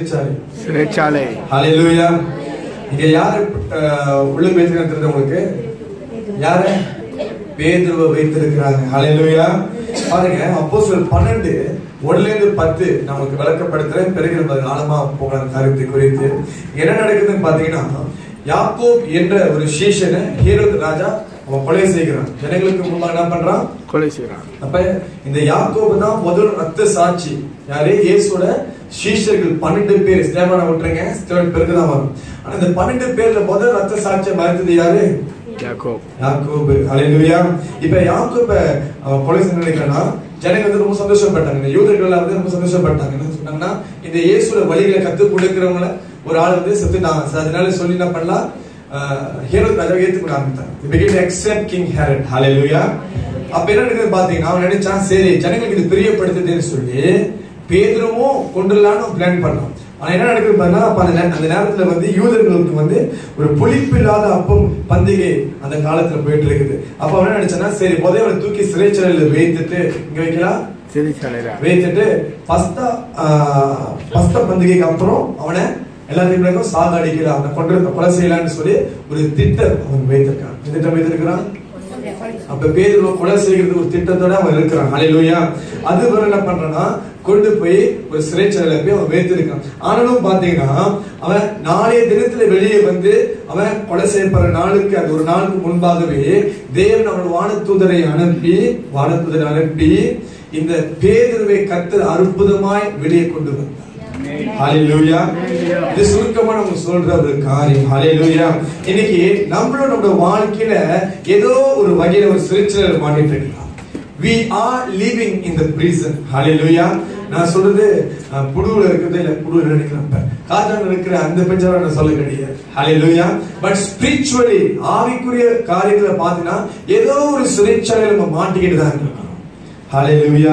சிறைச்சாலை சிறைச்சாலை ஹalleluya இங்க யாரு அஹ், உள்ள பேசுறது தெரியுது உங்களுக்கு யாரு பேதுருவை வைத்திருக்கிறாங்க ஹalleluya பாருங்க அப்போஸ்தலர் 12 ஒண்ணுல இருந்து பத்து நமக்கு விளக்கப்படுத்துறேன் பிறகு நம்ம ஆழமா போகலாம் கருத்து குறித்து என்ன நடக்குதுன்னு பாத்தீங்கன்னா யாக்கோப் என்ற ஒரு சீஷனை ஹீரோத் ராஜா அவன் கொலை செய்கிறான் ஜனங்களுக்கு முன்பாக என்ன பண்றான் கொலை செய்கிறான் அப்ப இந்த யாக்கோபு தான் முதல் ரத்த சாட்சி யாரு இயேசுவோட சீஷர்கள் பன்னெண்டு பேர் ஸ்தேவான விட்டுருங்க ஸ்தேவன் பிறகுதான் வரும் ஆனா இந்த பன்னெண்டு பேர்ல முதல் ரத்த சாட்சியை மறுத்தது யாரு யாக்கோப் யாக்கோபு ஹalleluya இப்ப யாக்கோப அவன் கொலை செய்ய நினைக்கிறானா ஜனங்க வந்து ரொம்ப சந்தோஷப்பட்டாங்க இந்த யூதர்கள் எல்லாம் வந்து ரொம்ப சந்தோஷப்பட்டாங்க என்ன சொன்னாங்கன்னா இந்த இயேசுல வழிகளை கத்து கொடுக்கிறவங்கள ஒரு ஆள் வந்து செத்துட்டாங்க So, அதனால சொல்லி என்ன பண்ணலாம் ஹேரோத் ராஜாவை ஏத்துக்க ஆரம்பித்தாங்க They began to accept King Herod hallelujah அப்ப என்ன நடக்குது பாத்தீங்கன்னா அவன் நினைச்சான் சரி ஜனங்களுக்கு இது பிரியப்படுத்துதுன்னு சொல்லி பேதுருவும் கொண்டுலான்னு பிளான் பண்ணான் ஆனா என்ன நடக்குது பாருங்க அப்ப அந்த நே- அந்த நேரத்துல வந்து யூதர்களுக்கு வந்து ஒரு புளிப்பு இல்லாத அப்பம் பண்டிகை அந்த காலத்துல போயிட்டு இருக்குது அப்ப அவன் என்ன நினைச்சானா சரி முதல்ல அவனை தூக்கி சிறைச்சாலையில வைத்துட்டு இங்க வைக்கலாம் சிறைச்சாலையில வைத்துட்டு பஸ்தா ஆஹ், பஸ்தா பண்டிகைக்கு அப்புறம் அவனை எல்லாத்தையும் சாக அடிக்கலாம் அவனை கொண்டு கொலை செய்யலாம்னு சொல்லி ஒரு திட்டம் அவன் வைத்திருக்கான் இந்த திட்டம் வைத்திருக்கிறான் அப்ப பேதுருவ கொலை செய்கிறது ஒரு திட்டத்தோட அவன் இருக்கிறான் ஹalleluya அது வரை என்ன பண்றான்னா கொண்டு போய் ஒரு சிறைச்சாலையில போய் அவன் வைத்திருக்கான் ஆனாலும் பாத்தீங்கன்னா அவன் நாளைய தினத்துல வெளியே வந்து அவன் கொலை செய்யப்படுற நாளுக்கு அது ஒரு நாளுக்கு முன்பாகவே தேவன் அவன் வானதூதரை அனுப்பி வானதூதரை அனுப்பி இந்த பேதுருவை கத்தர் அற்புதமாய் வெளியே கொண்டு வந்தார் ஹalleluya இது சுருக்கமா நம்ம சொல்ற ஒரு காரியம் ஹalleluya இன்னைக்கு நம்மளும் நம்ம வாழ்க்கையில ஏதோ ஒரு வகையில ஒரு சிறைச்சாலையில மாட்டிட்டு இருக்கலாம் we are living in the prison hallelujah நான் சொல்றது அஹ், புடுவுல இருக்குது இல்ல புடுவுல நினைக்கிறேன் காஜான் இருக்கிற அந்த பெஞ்சரா நான் சொல்ல கிடையாது hallelujah பட் spiritually ஆவிக்குரிய காரியத்துல பாத்தீங்கன்னா ஏதோ ஒரு சிறைச்சாலையில நம்ம மாட்டிக்கிட்டு தான் இருக்கோம் ஹalleluya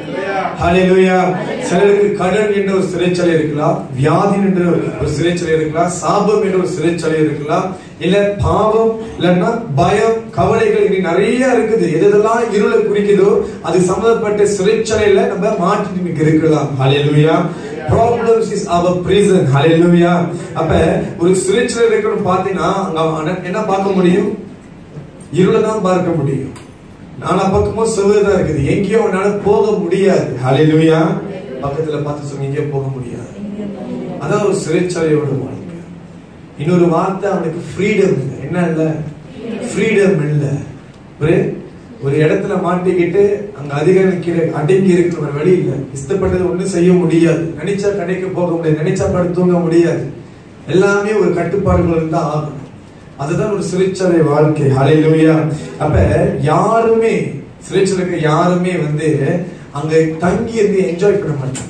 ஹalleluya சிலருக்கு கடன் என்ற ஒரு சிறைச்சாலை இருக்கலாம் வியாதி என்ற ஒரு சிறைச்சாலை இருக்கலாம் சாபம் என்ற ஒரு சிறைச்சாலை இருக்கலாம் இல்ல பாவம் இல்லன்னா பயம் கவலைகள் இனி நிறைய இருக்குது எதெல்லாம் இருளை குறிக்குதோ அது சம்பந்தப்பட்ட சிறைச்சாலையில நம்ம மாட்டிட்டு இன்னைக்கு இருக்கலாம் hallelujah problems is our prison hallelujah அப்ப ஒரு சிறைச்சாலை இருக்கணும் பாத்தீங்கன்னா அங்க என்ன பார்க்க முடியும் இருளை தான் பார்க்க முடியும் நாலா பக்கமும் செவ்வதான் இருக்குது எங்கேயோ உன்னால போக முடியாது ஹalleluya பக்கத்துல பார்த்து சொன்னீங்க எங்கேயோ போக முடியாது அதான் ஒரு சிறைச்சாலையோட வாழ்க்கை இன்னொரு வார்த்தை அவனுக்கு ஃப்ரீடம் இல்லை என்ன இல்ல ஃப்ரீடம் இல்ல ஒரு ஒரு இடத்துல மாட்டிக்கிட்டு அங்க அதிகாரம் கீழே அடங்கி இருக்கிற ஒரு வழி இல்ல இஷ்டப்பட்டது ஒண்ணும் செய்ய முடியாது நினைச்சா கடைக்கு போக முடியாது நினைச்சா படுத்து தூங்க முடியாது எல்லாமே ஒரு கட்டுப்பாடுகள் இருந்தா ஆகணும் அதுதான் ஒரு சிறைச்சாலை வாழ்க்கை ஹalleluya அப்ப யாருமே சிறைச்சாலைக்கு யாருமே வந்து அங்க தங்கி இருந்து என்ஜாய் பண்ண மாட்டாங்க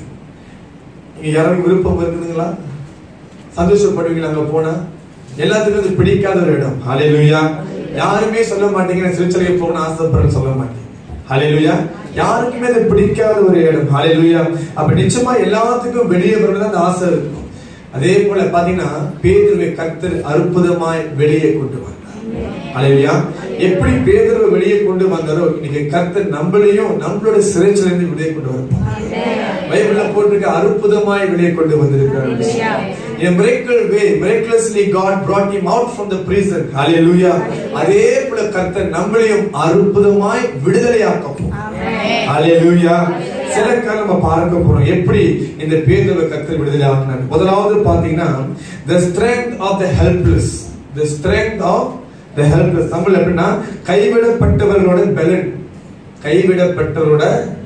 இங்க யாராவது விருப்பம் இருக்குதுங்களா சந்தோஷப்படுவீங்களா அங்க போனா எல்லாத்துக்கும் அது பிடிக்காத ஒரு இடம் ஹalleluya யாருமே சொல்ல மாட்டீங்க நான் சிறைச்சாலைக்கு போகணும்னு ஆசைப்படுறேன்னு சொல்ல மாட்டீங்க ஹalleluya யாருக்குமே அது பிடிக்காத ஒரு இடம் ஹalleluya அப்ப நிச்சயமா எல்லாத்துக்கும் வெளியே வரணும் அந்த ஆசை இருக்கும் அதே போல பாத்தீங்கன்னா பேதுருவை கர்த்தர் அற்புதமாய் வெளியே கொண்டு வந்தார் ஹalleluya எப்படி பேதுருவை வெளியே கொண்டு வந்தாரோ இன்னைக்கு கர்த்தர் நம்மளையும் நம்மளோட சிறைச்சில இருந்து வெளியே கொண்டு வரப்போம் பைபிள்ல போட்டிருக்க அற்புதமாய் வெளியே கொண்டு வந்திருக்கிறார் In a miracle way, miraculously God brought him out from the prison. Hallelujah. அதே போல கர்த்தர் நம்மளையும் அற்புதமாய் விடுதலையாக்கும் Hallelujah. சில காலம் நம்ம பார்க்க போறோம் எப்படி இந்த பேதுருவை கர்த்தர் விடுதலை ஆக்கினார் முதலாவது பாத்தீங்கன்னா the strength of the helpless the strength of the helpless Tamil எப்படின்னா கைவிடப்பட்டவர்களோட பலன் கைவிடப்பட்டவரோட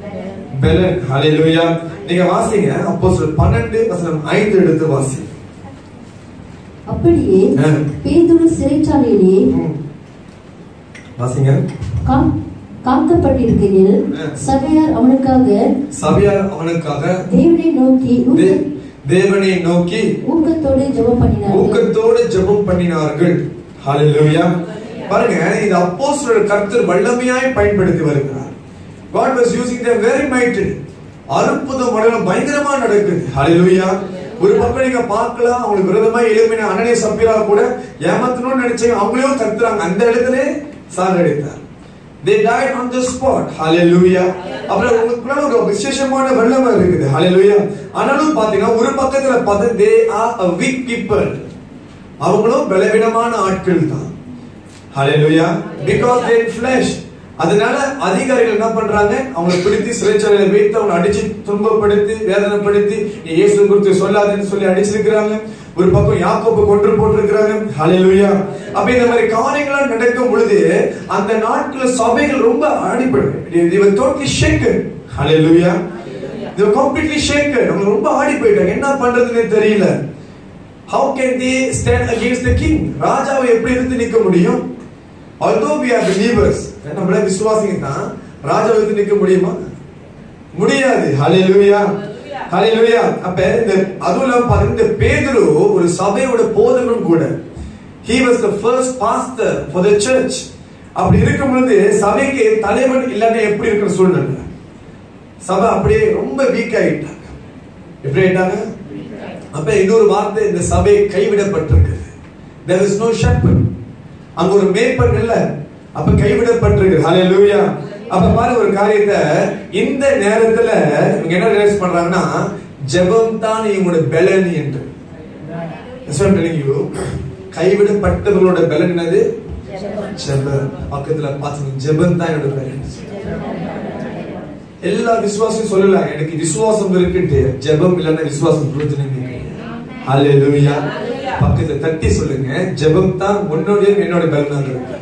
பெலன் ஹalleluya நீங்க வாசிங்க அப்போஸ்தலர் 12 வசனம் 5 எடுத்து வாசி அப்படியே ஆ. பேதுரு சிறைச்சாலையிலே ம். வாசிங்க காம்- காக்கப்பட்டிருக்கையில் ஆ. சபையார் அவனுக்காக சபையார் அவனுக்காக தேவனை நோக்கி ஊக்க- தே- தேவனை நோக்கி ஊக்கத்தோடு ஜெபம் பண்ணினார்கள் ஊக்கத்தோடு ஜெபம் பண்ணினார்கள் ஹalleluya பாருங்க இது அப்போஸ்தலர் கர்த்தர் வல்லமையாய் பயன்படுத்தி வருகிறார் God was using them very mightily அற்புதம் வளரம் பயங்கரமா நடக்குது ஹalleluya ஒரு பக்கம் நீங்க பார்க்கலாம் அவங்களுக்கு விரோதமா எழுப்பின அனனே சப்பீரா கூட ஏமாத்தணும்னு நினைச்சீங்க அவங்களையும் கத்துறாங்க அந்த இடத்துல சாகடித்தார் they died on the spot hallelujah அப்புறம் உங்களுக்குள்ள ஒரு விசேஷமான வல்லமை இருக்குது hallelujah ஆனாலும் பாத்தீங்கன்னா ஒரு பக்கத்துல பார்த்து they are a weak people அவங்களும் பலவீனமான ஆட்கள் தான் ஹalleluya because they flesh அதனால அதிகாரிகள் என்ன பண்றாங்க அவங்களை பிடித்து சிறைச்சாலையில வைத்து அவங்களை அடிச்சு துன்பப்படுத்தி வேதனைப்படுத்தி நீ இயேசு குறித்து சொல்லாதேன்னு சொல்லி அடிச்சிருக்கிறாங்க ஒரு பக்கம் யாக்கோபு கொன்று போட்டிருக்கிறாங்க ஹalleluya அப்ப இந்த மாதிரி காரியங்கள் நடக்கும் பொழுது அந்த நாட்கள சபைகள் ரொம்ப அடிபடும் they were totally shaken hallelujah they were completely shaken அவங்க ரொம்ப ஆடி போயிட்டாங்க என்ன பண்றதுன்னே தெரியல how can they stand against the king ராஜாவை எப்படி எதிர்த்து நிற்க முடியும் although we are believers நம்மள விசுவாசிங்க தான் ராஜாவை எதிர்த்து நிற்க முடியுமா முடியாது ஹalleluya ஹalleluya அப்ப இந்த அதுவும் இல்லாம பாருங்க இந்த பேதுரு ஒரு சபையோட போதகரும் கூட he was the first pastor for the church அப்படி இருக்கும் பொழுது சபைக்கு தலைவன் இல்லைன்னா எப்படி இருக்கிற சூழ்நிலை சபை அப்படியே ரொம்ப வீக் ஆயிட்டாங்க எப்படி ஆயிட்டாங்க அப்ப இன்னொரு வார்த்தை இந்த சபை கைவிடப்பட்டிருக்குது there is no shepherd அங்க ஒரு மேய்ப்பன் இல்ல அப்ப கைவிடப்பட்டிருக்கு ஹalleluya அப்ப பாரு ஒரு காரியத்தை இந்த நேரத்துல இவங்க என்ன ரியலைஸ் பண்றாங்கன்னா ஜெபம் தான் இவங்களோட பலன் என்று That's what I'm telling you. கைவிடப்பட்டவர்களோட பலன் என்னது ஜெபம் பக்கத்துல பார்த்து ஜெபம் தான் என்னோட பலன் எல்லா விசுவாசம் சொல்லலாம் எனக்கு விசுவாசம் இருக்குன்ட்டு ஜெபம் இல்லைன்னா விசுவாசம் பிரயோஜனம் ஹalleluya பக்கத்துல தட்டி சொல்லுங்க ஜெபம் தான் உன்னோட என்னோட பலனாக இருக்கு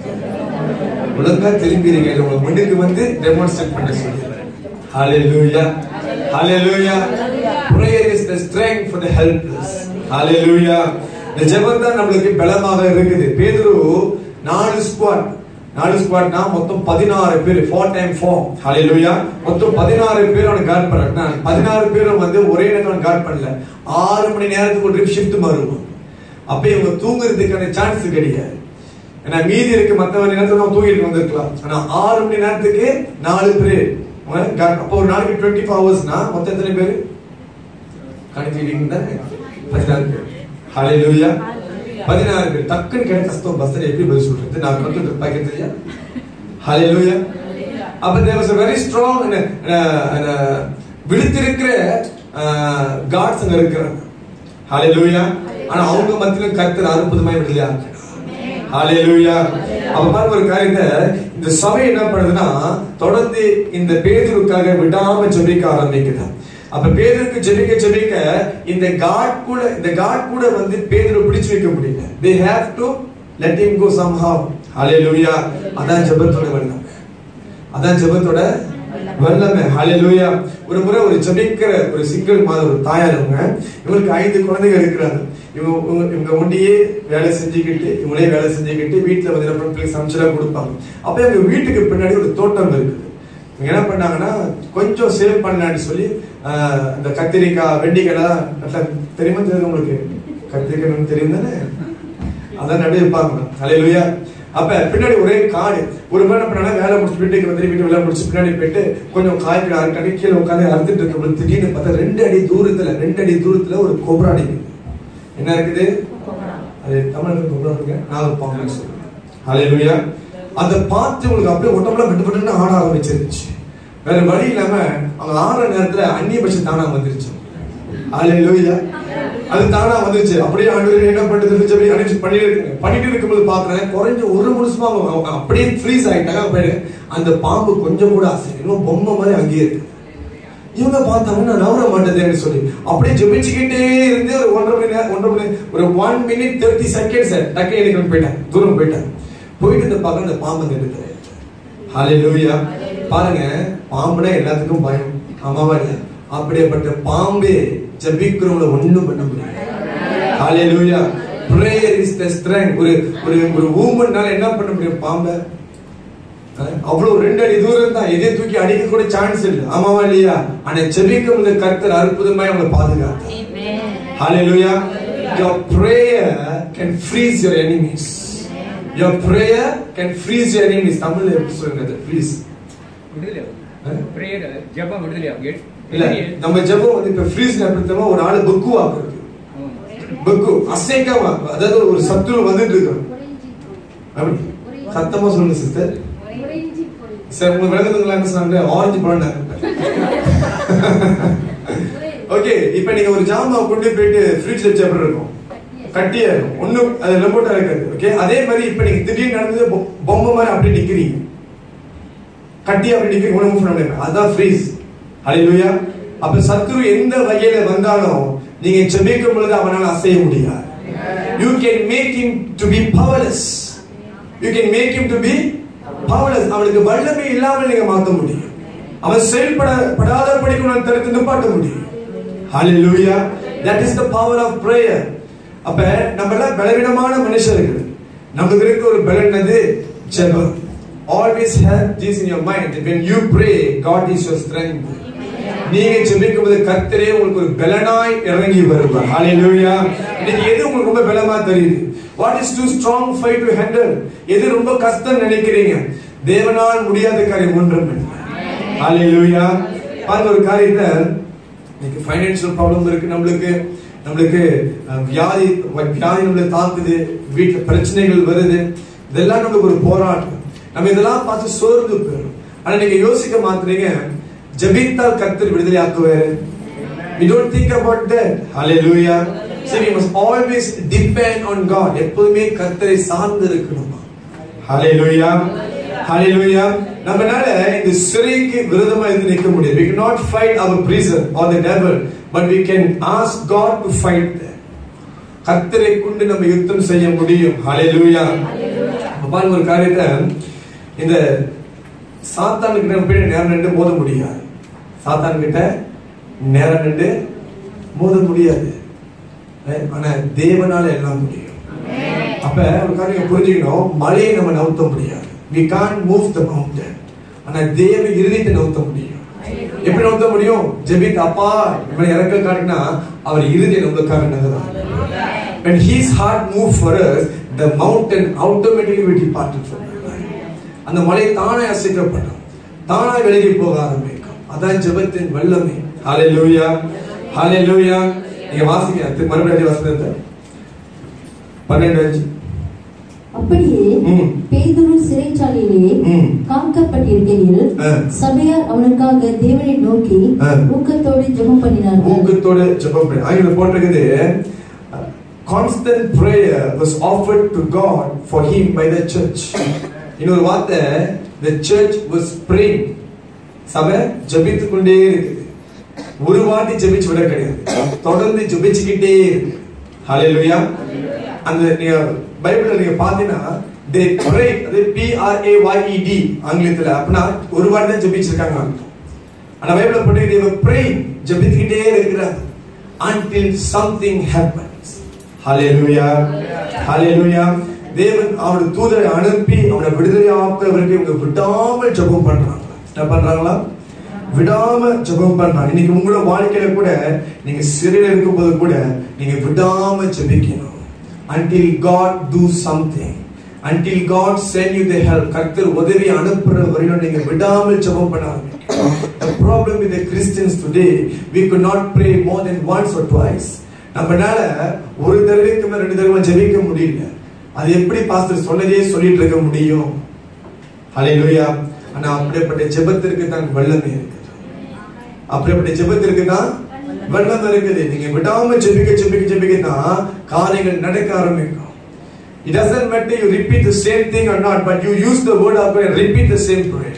ஒழுங்கா திரும்பிடுங்க உங்க முன்னுக்கு வந்து டெமான்ஸ்ட்ரேட் பண்ண சொல்லி ஹalleluya ஹalleluya prayer is the strength for the helpless hallelujah இந்த ஜெபம் தான் நம்மளுக்கு பலமாக இருக்குது பேதுரு நாலு ஸ்குவாட் நாலு ஸ்குவாட்னா மொத்தம் பதினாறு பேர் ஃபோர் டைம் ஃபோர் ஹalleluya மொத்தம் பதினாறு பேர் அவனை கார்ட் பண்ணாங்க பதினாறு பேரும் வந்து ஒரே நேரத்தில் கார்ட் பண்ணல ஆறு மணி நேரத்துக்கு ஒரு ஷிஃப்ட் மாறுவோம் அப்ப இவங்க தூங்குறதுக்கான சான்ஸ் கிடையாது ஏன்னா மீதி இருக்கு மத்த மணி நேரத்துல நம்ம தூங்கிட்டு வந்திருக்கலாம் ஆனா ஆறு மணி நேரத்துக்கு நாலு பேர் அப்போ ஒரு நாளைக்கு டுவெண்ட்டி ஃபோர் ஹவர்ஸ்னா மொத்தம் எத்தனை பேர் கணக்கிட்டீங்க தானே பதினாறு பேர் ஹalleluya பதினாறு பேர் டக்குன்னு கேட்ட கஷ்டம் பஸ்ல எப்படி பதில் சொல்றது நான் கம்ப்யூட்டர் பாக்கெட் தெரியா ஹalleluya அப்ப there was a very strong and, uh, and, uh, விழித்திருக்கிற காட்ஸ் அங்க இருக்கிறாங்க ஹalleluya ஆனா அவங்க மத்தியில கர்த்தர் அற்புதமாய் விடுதலையா ஹalleluya அப்ப பாருங்க ஒரு காரியத்தை இந்த சபை என்ன பண்ணுதுன்னா தொடர்ந்து இந்த பேதுருக்காக விடாம ஜெபிக்க ஆரம்பிக்குது அப்ப பேதருக்கு ஜெபிக்க ஜெபிக்க இந்த காட் கூட இந்த காட் கூட வந்து பேதரை பிடிச்சு வைக்க முடியல they have to let him go somehow ஹalleluya அதான் ஜெபத்தோட வல்லமை அதான் ஜெபத்தோட வல்லமை ஹalleluya ஒரு முறை ஒரு ஜெபிக்கிற ஒரு சிங்கிள் மாதிரி ஒரு தாயார் அவங்க இவங்களுக்கு ஐந்து குழந்தைகள் இருக்கிறாங்க இவங்க இவங்க ஒண்டியே வேலை செஞ்சுக்கிட்டு இவங்களே வேலை செஞ்சுக்கிட்டு வீட்டுல வந்து என்ன பிள்ளைங்க சமைச்செல்லாம் கொடுப்பாங்க அப்ப எங்க வீட்டுக்கு பின்னாடி ஒரு தோட்டம் இருக்குது இவங்க என்ன பண்ணாங்கன்னா கொஞ்சம் சேவ் பண்ணலான்னு சொல்லி ஆஹ், இந்த கத்திரிக்காய் வெண்டிக்காய் நல்லா தெரியுமா தெரியுது உங்களுக்கு கத்திரிக்காய் தெரியும் தானே அதான் நடு இருப்பாங்க அலையிலுயா அப்ப பின்னாடி ஒரே காடு ஒரு மணி என்ன பண்ணா வேலை முடிச்சு வீட்டுக்கு வந்து வீட்டு வேலை முடிச்சு பின்னாடி போயிட்டு கொஞ்சம் காய்கறி அறுக்காடி கீழே உட்காந்து அறுத்துட்டு இருக்கும்போது திடீர்னு பார்த்தா ரெண்டு அடி தூரத்துல ரெண்டு அடி தூரத்துல ஒரு கொப்ரா நிக்குது என்ன இருக்குது அது தமிழ்ல கொப்ரா இருக்கு நாகர் பாம்பு சொல்லுங்க அலையிலுயா அதை பார்த்து உங்களுக்கு அப்படியே ஒட்டமெல்லாம் விட்டு விட்டுன்னு ஆட ஆரம்பிச்சிருச்சு வேற வழி இல்லாம அவங்க ஆடுற நேரத்துல அந்நிய பட்சம் தானா வந்துருச்சு அலையிலுயா அது தானா வந்துருச்சு அப்படியே ஆண்டு என்ன பண்ணுறது சொல்லி அனுப்பிச்சு பண்ணிட்டு இருக்கு பண்ணிட்டு இருக்கும்போது பாக்குறேன் குறைஞ்ச ஒரு நிமிஷமா அவங்க அவங்க அப்படியே ஃப்ரீஸ் ஆயிட்டாங்க அப்ப அந்த பாம்பு கொஞ்சம் கூட அசை இன்னும் பொம்மை மாதிரி அங்கேயே இருக்கு இவங்க பார்த்தாங்கன்னா நவர மாட்டேதுன்னு சொல்லி அப்படியே ஜெபிச்சுக்கிட்டே இருந்து ஒரு ஒன்றரை மணி நேரம் ஒன்றரை மணி ஒரு ஒன் மினிட் தேர்ட்டி செகண்ட்ஸ் டக்கே எனக்கு போயிட்டேன் தூரம் போயிட்டேன் போயிட்டு இந்த பார்க்க அந்த பாம்பு நிறுத்த ஹalleluya பாருங்க பாம்புனா எல்லாத்துக்கும் பயம் ஆமாவா இல்லையா அப்படியேப்பட்ட பாம்பே ஜபிக்கிறவங்கள ஒண்ணும் பண்ண முடியாது ஹalleluya prayer is the strength ஒரு ஒரு ஒரு ஊமன்னால என்ன பண்ண முடியும் பாம்பை அஹ், அவ்வளவு ரெண்டு அடி தூரம் தான் எதை தூக்கி அடிக்க கூட சான்ஸ் இல்லை ஆமாவா இல்லையா ஆனா ஜெபிக்கும் இந்த கர்த்தர் அற்புதமாய் அவங்களை பாதுகாத்தார் Hallelujah. Your prayer can freeze your enemies. Your prayer can freeze your enemies. தமிழ்ல எப்படி சொல்றது ப்ளீஸ் விடுதலை பிரேயர் ஜெபம் விடுதலை கேட் இல்ல நம்ம ஜெபம் வந்து இப்ப ஃப்ரீஸ் அப்படித்தமா ஒரு ஆளு புக்கு ஆக்குறது புக்கு அசைக்காம அதாவது ஒரு சத்துரு வந்துட்டு இருக்கு அப்படி சத்தமா சொல்லுங்க சிஸ்டர் சார் உங்களுக்கு விளங்குதுங்களா என்ன சொன்னாங்க ஆரஞ்சு பழம் ஓகே இப்போ நீங்க ஒரு ஜாமாவை கொண்டு போயிட்டு ஃப்ரிட்ஜ்ல வச்சு எப்படி இருக்கும் கட்டியா இருக்கும் ஒண்ணும் அது லெம்போட்டா இருக்காது ஓகே அதே மாதிரி இப்போ நீங்க திடீர்னு நடந்தது பொ- பொம்மை மாதிரி அப்படியே நிக்கிறீங்க கட்டி அப்படி நிக்கிறீங்க ஒண்ணு மூவ் பண்ண முடியாது அதான் ஃப்ரீஸ் ஹalleluya அப்ப சத்ரு எந்த வகையில வந்தாலும் நீங்க ஜெபிக்கும் பொழுது அவனால அசைய முடியாது you can make him to be powerless you can make him to be powerless அவனுக்கு வல்லமை இல்லாமல் நீங்க மாத்த முடியும் அவன் செயல்பட படாதபடிக்கு உன்னை தடுத்து நிப்பாட்ட முடியும் ஹalleluya that is the power of prayer அப்ப நம்ம எல்லாம் பலவீனமான மனுஷர்கள் நமக்கு இருக்க ஒரு பலனது ஜெபம் always have this in your mind that when you pray god is your strength நீங்க ஜெபிக்கும் போது கர்த்தரே உங்களுக்கு ஒரு பலனாய் இறங்கி வருவார் ஹalleluya இன்னைக்கு எது உங்களுக்கு ரொம்ப பலமா தெரியுது what is too strong fight to handle எது ரொம்ப கஷ்டம் நினைக்கிறீங்க தேவனால் முடியாத காரியம் ஒன்றும் இல்லை ஹalleluya பாருங்க ஒரு காரியத்தை இன்னைக்கு ஃபைனான்சியல் ப்ராப்ளம் இருக்கு நம்மளுக்கு நம்மளுக்கு அஹ், வியாதி வியாதி நம்மளை தாக்குது வீட்டுல பிரச்சனைகள் வருது இதெல்லாம் நம்மளுக்கு ஒரு போராட்டம் நம்ம இதெல்லாம் பார்த்து சோர்ந்து போயிடும் ஆனா நீங்க யோசிக்க மாத்துறீங்க ஜெபித்தால் கர்த்தர் விடுதலை ஆக்குவாரு we don't think about that hallelujah so we must always depend on god எப்போதுமே கர்த்தரை சார்ந்து இருக்கணுமா ஹalleluya ஹalleluya நம்மனால இந்த சிறைக்கு விரோதமா இருந்து நிற்க முடியாது we cannot fight our prison or the devil but we can ask god to fight them கர்த்தரை கொண்டு நம்ம யுத்தம் செய்ய முடியும் ஹalleluya அப்ப பாருங்க ஒரு காரியத்தை இந்த சாத்தானுக்கு நம்ம போய் நேரம் நின்று மோத முடியாது சாத்தான் கிட்ட நேரம் நின்று மோத முடியாது Right? ஆனா தேவனால எல்லாம் முடியும் அப்ப ஒரு காரியம் புரிஞ்சுக்கணும் மலையை நம்ம நவுத்த முடியாது we can't move the mountain ஆனா தேவ இருதயத்தை நவுத்த முடியும் எப்படி நவுத்த முடியும் ஜெபித் அப்பா இவனை இறக்க காட்டினா அவர் இருதயம் நம்மளுக்காக நகரும் when his heart move for us the mountain automatically will depart from your life அந்த மலை தானே அசைக்கப்படும் தானா விலகி போக ஆரம்பிக்கும் அதான் ஜெபத்தின் வல்லமை ஹalleluya ஹalleluya நீங்க வாசிங்க அது மறுபடியும் வாசிங்க பன்னெண்டு அஞ்சு அப்படியே ம். பேதுரு சிறைச்சாலையிலே ம். காக்கப்பட்டிருக்கையில் ஆ. சபையார் அவனுக்காக தேவனை நோக்கி ஆ. ஊக்கத்தோடு ஜெபம் பண்ணினார்கள் ஊக்கத்தோட ஜெபம் பண்ணி ஆங்கில போட்டிருக்குது constant prayer was offered to God for him by the church இன்னொரு வார்த்தை the church was praying சபை ஜெபித்துக் கொண்டே இருக்குது ஒரு வாட்டி ஜெபிச்சு விட கிடையாது தொடர்ந்து ஜெபிச்சுக்கிட்டே இருக்கு ஹalleluya அந்த நீங்க பைபிள்ல நீங்க பாத்தீங்கன்னா they pray அது P R A Y E D ஆங்கிலத்துல அப்படின்னா ஒரு வாட்டி தான் ஜெபிச்சிருக்காங்க அர்த்தம் ஆனா பைபிள்ல போட்டு they were praying ஜெபித்துக்கிட்டே இருக்கிறாங்க until something happens hallelujah hallelujah தேவன் அவருடைய தூதரை அனுப்பி அவனை விடுதலை ஆக்குறவருக்கு இவங்க விடாமல் ஜெபம் பண்றாங்க என்ன பண்றாங்களா விடாம ஜெபம் பண்றாங்க இன்னைக்கு உங்களோட வாழ்க்கையில கூட நீங்க சிறையில் இருக்கும்போது கூட நீங்க விடாம ஜெபிக்கணும் until God do something until God send you the help கர்த்தர் உதவி அனுப்புற வரையும் நீங்க விடாமல் ஜெபம் பண்ண ஆரம்பிக்கணும் the problem with the Christians today we could not pray more than once or twice நம்மனால ஒரு தடவைக்கு மேல ரெண்டு தடவை ஜெபிக்க முடியல அது எப்படி பாஸ்டர் சொன்னதே சொல்லிட்டு இருக்க முடியும் ஹalleluya ஆனா அப்படிப்பட்ட ஜெபத்திற்கு தான் வல்லமை இருக்குது அப்படிப்பட்ட ஜெபத்திற்கு தான் வல்லமை இருக்குது நீங்க விடாம ஜெபிக்க ஜெபிக்க ஜெபிக்க தான் காரியங்கள் நடக்க ஆரம்பிக்கும் It doesn't matter you repeat the same thing or not, but you use the word of God and repeat the same prayer.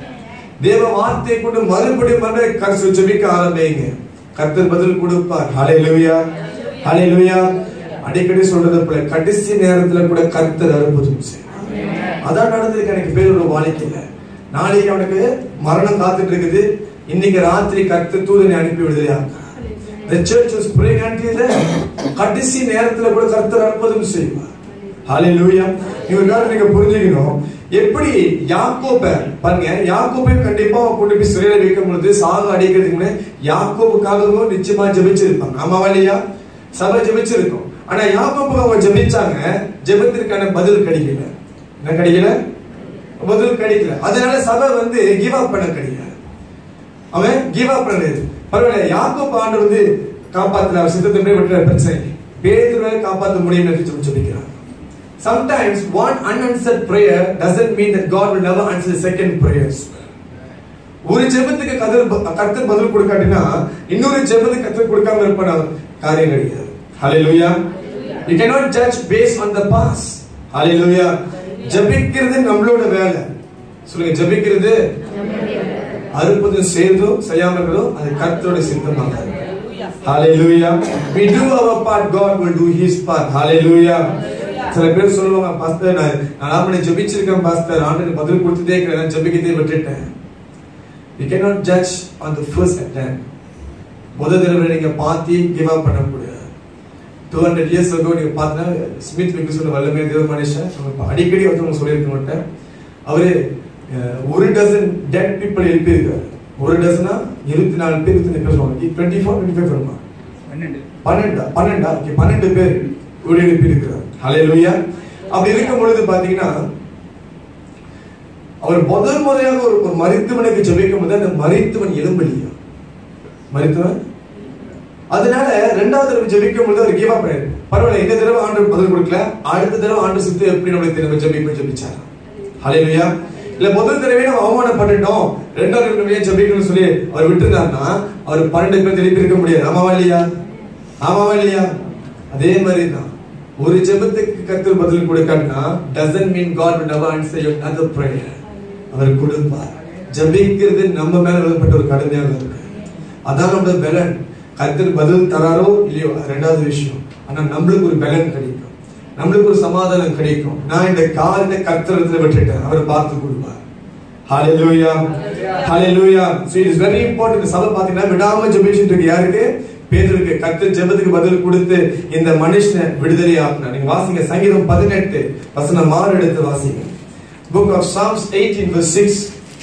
தேவ வார்த்தை கொண்டு மறுபடியும் மறுபடியும் கருத்து ஜெபிக்க ஆரம்பிங்க கர்த்தர் பதில் கொடுப்பார் ஹalleluya ஹalleluya அடிக்கடி சொல்றது போல கடைசி நேரத்துல கூட கர்த்தர் அற்புதம் செய்வார் அதான் நடந்திருக்கு எனக்கு பேரோட வாழ்க்கையில நாளைக்கு அவனுக்கு மரணம் காத்துட்டு இருக்குது இன்னைக்கு ராத்திரி கர்த்தர் தூதனை அனுப்பி விடுதலையாக்குறார் The church was praying until then. கடைசி நேரத்துல கூட கர்த்தர் அற்புதம் செய்வார் ஹalleluya இவருக்காக நீங்க புரிஞ்சுக்கணும் எப்படி யாக்கோப பாருங்க யாக்கோபையும் கண்டிப்பா கொண்டு போய் சிறையில வைக்கும் பொழுது சாக அடிக்கிறதுக்கு முன்னாடி யாக்கோபுக்காகவும் நிச்சயமா ஜெபிச்சிருப்பாங்க ஆமாவா இல்லையா சபை ஜெபிச்சிருக்கும் ஆனா யாக்கோபுக்கு அவங்க ஜெபிச்சாங்க ஜெபத்திற்கான பதில் கிடைக்கல என்ன கிடைக்கல பதில் கிடைக்கல அதனால சபை வந்து கிவ் அப் பண்ண கிடையாது அவன் கிவ் அப் பண்ணது பரவாயில்ல யாக்கோப் ஆண்டு வந்து காப்பாத்துல அவர் சித்தத்தின்படி விட்டுற பிரச்சனை பேதுருவை காப்பாற்ற முடியும்னு சொல்லி சொல்லிக்கிறான் sometimes one unanswered prayer doesn't mean that God will never answer the second prayers. ஒரு ஜெபத்துக்கு கதர் கர்த்தர் பதில் கொடுக்காட்டினா இன்னொரு ஜெபத்துக்கு கர்த்தர் கொடுக்காம இருப்பான காரியம் கிடையாது ஹalleluya you cannot judge based on the past ஹalleluya ஜெபிக்கிறது நம்மளோட வேலை சொல்லுங்க ஜெபிக்கிறது அற்புதம் செய்தோ செய்யாம இருக்கிறதோ அது கர்த்தரோட சித்தமாக ஹalleluya we do our part god will do his part hallelujah சில பேர் சொல்லுவாங்க பாஸ்டர் நான் நான் மணி ஜெபிச்சிருக்கேன் பாஸ்டர் ஆண்டு பதில் கொடுத்துட்டே இருக்கிறேன் ஜெபிக்கதே விட்டுட்டேன் you cannot judge on the first attempt முதல் தடவை நீங்க பார்த்து கிவ் அப் பண்ண முடியாது டூ ஹண்ட்ரட் இயர்ஸ் ago நீங்க பார்த்தீங்கன்னா ஸ்மித் விக்கு சொன்ன வல்லமே தேவ மனுஷன் நம்ம அடிக்கடி ஒருத்தவங்க சொல்லியிருக்க மாட்டேன் அவரு அஹ், ஒரு டசன் டெட் பீப்புள் எழுப்பியிருக்காரு ஒரு டசனா இருபத்தி நாலு பேர் இருபத்தி பேர் சொல்லுவாங்க டுவெண்ட்டி ஃபோர் டுவெண்ட்டி ஃபைவ் வருமா பன்னெண்டு பன்னெண்டா பன்னெண்டா ஓகே பன்னெண்டு பேர் இவரு எழுப்பி இருக்கிறார் ஹalleluya அப்படி இருக்கும் பொழுது பாத்தீங்கன்னா அவர் முதல் முறையாக ஒரு ஒரு மரித்தவனுக்கு ஜெபிக்கும் போது அந்த மரித்தவன் எலும்பலியா மரித்தவன் அதனால ரெண்டாவது தடவை ஜெபிக்கும் பொழுது அவர் கிவ் அப் பண்ணாரு பரவாயில்ல இந்த தடவை ஆண்டு பதில் கொடுக்கல அடுத்த தடவை ஆண்டு சுத்து எப்படி நம்மளுக்கு திரும்ப ஜெபிக்கும் ஜெபிச்சார் ஹalleluya இல்ல முதல் தடவை நம்ம அவமானப்பட்டுட்டோம் ரெண்டாவது தடவை ஜெபிக்கணும்னு சொல்லி அவர் விட்டுருந்தாருன்னா அவர் பன்னெண்டு பேர் திருப்பி இருக்க முடியாது ஆமாவா இல்லையா ஆமாவா இல்லையா அதே மாதிரி தான் ஒரு ஜெபத்துக்கு கத்தர் பதில் கொடுக்கணும்னா doesn't mean God will never answer your other prayer அவர் கொடுப்பார் ஜெபிக்கிறது நம்ம மேல விழப்பட்ட ஒரு கடமையாக இருக்கு அதான் நம்மளோட பலன் கத்தர் பதில் தராரோ இல்லையோ அது ரெண்டாவது விஷயம் ஆனா நம்மளுக்கு ஒரு பலன் கிடைக்கும் நம்மளுக்கு ஒரு சமாதானம் கிடைக்கும் நான் இந்த காலத்தை கர்த்தரத்துல விட்டுட்டேன் அவர் பார்த்து கொடுப்பார் ஹalleluya ஹalleluya so it is very important இந்த சபை பாத்தீங்கன்னா விடாம ஜெபிச்சிட்டு இருக்கு யாருக்கு பேதுருக்கு கர்த்தர் ஜெபத்துக்கு பதில் கொடுத்து இந்த மனுஷனை விடுதலை ஆக்குனார் நீங்க வாசிங்க சங்கீதம் 18 வசனம் 6 எடுத்து வாசிங்க book of psalms 18 verse 6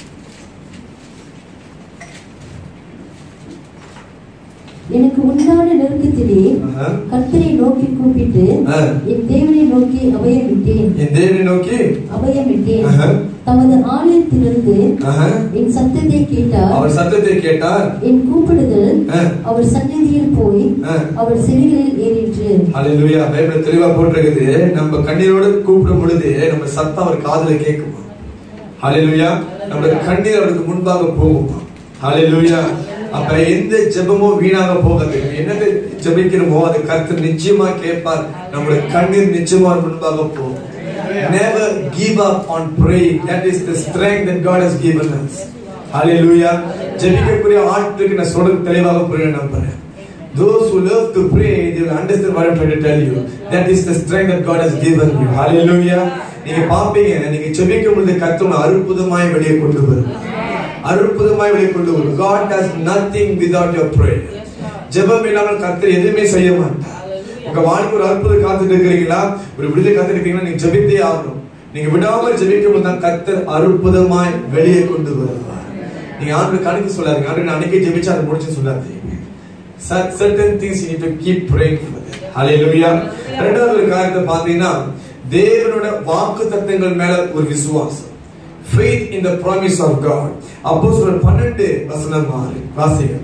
எனக்கு உண்டான நெருக்கத்திலே ஆஹா. கர்த்தரை நோக்கி கூப்பிட்டு ஆ. என் தேவனை நோக்கி அபயமிட்டேன் என் தேவனை நோக்கி அபயமிட்டேன் ஆஹா. தமது ஆலயத்திலிருந்து ஆஹா. என் சத்தத்தை கேட்டார் அவர் சத்தத்தை கேட்டார் என் கூப்பிடுதல் ஆ. அவர் சந்நிதியில் போய் ஆ. அவர் செவிகளில் ஏறிற்று ஹalleluya பைபிள் தெளிவா போட்டிருக்குது நம்ம கண்ணீரோடு கூப்பிடும் பொழுது நம்ம சத்தம் அவர் காதுல கேட்குமா ஹalleluya நம்மளுடைய கண்ணீர் அவருக்கு முன்பாக போகுமா ஹalleluya அப்ப எந்த ஜெபமும் வீணாக போகாது என்னது ஜெபிக்கிறோமோ அது கர்த்தர் நிச்சயமா கேட்பார் நம்மளுடைய கண்ணீர் நிச்சயமா அவர் முன்பாக போகும் never give up on praying that is the strength that God has given us hallelujah ஜெபிக்கக்கூடிய ஆட்களுக்கு நான் சொல்றது தெளிவாக புரிய நம்புறேன் Those who love to pray, they will understand what I'm trying to tell you. That is the strength that God has given you. Hallelujah. நீங்க பாப்பீங்க நீங்க ஜெபிக்கும் பொழுது கர்த்தர் அற்புதமாய் வெளியே கொண்டு வரும் அற்புதமாய் வெளியே கொண்டு வரும் God does nothing without your prayer. ஜெபம் இல்லாமல் கர்த்தர் எதுவுமே செய்ய மாட்டார் உங்க வாழ்க்கை ஒரு அற்புதம் காத்துட்டு இருக்கிறீங்களா ஒரு விடுதலை காத்துட்டு இருக்கீங்களா நீங்க ஜெபித்தே ஆகணும் நீங்க விடாமல் ஜெபிக்கும் போது தான் கர்த்தர் அற்புதமாய் வெளியே கொண்டு வருவார் நீங்க ஆண்டு கணக்கு சொல்லாதீங்க ஆண்டு நான் அன்னைக்கே ஜெபிச்சு அதை முடிச்சு சொல்லாதீங்க Cer- certain things you need to keep praying for them. Hallelujah. ரெண்டாவது ஒரு காரியத்தை பார்த்தீங்கன்னா தேவனோட வாக்கு தத்தங்கள் மேல ஒரு விசுவாசம் faith in the promise of God அப்போஸ்தலர் 12 வசனம் மாறி வாசிங்க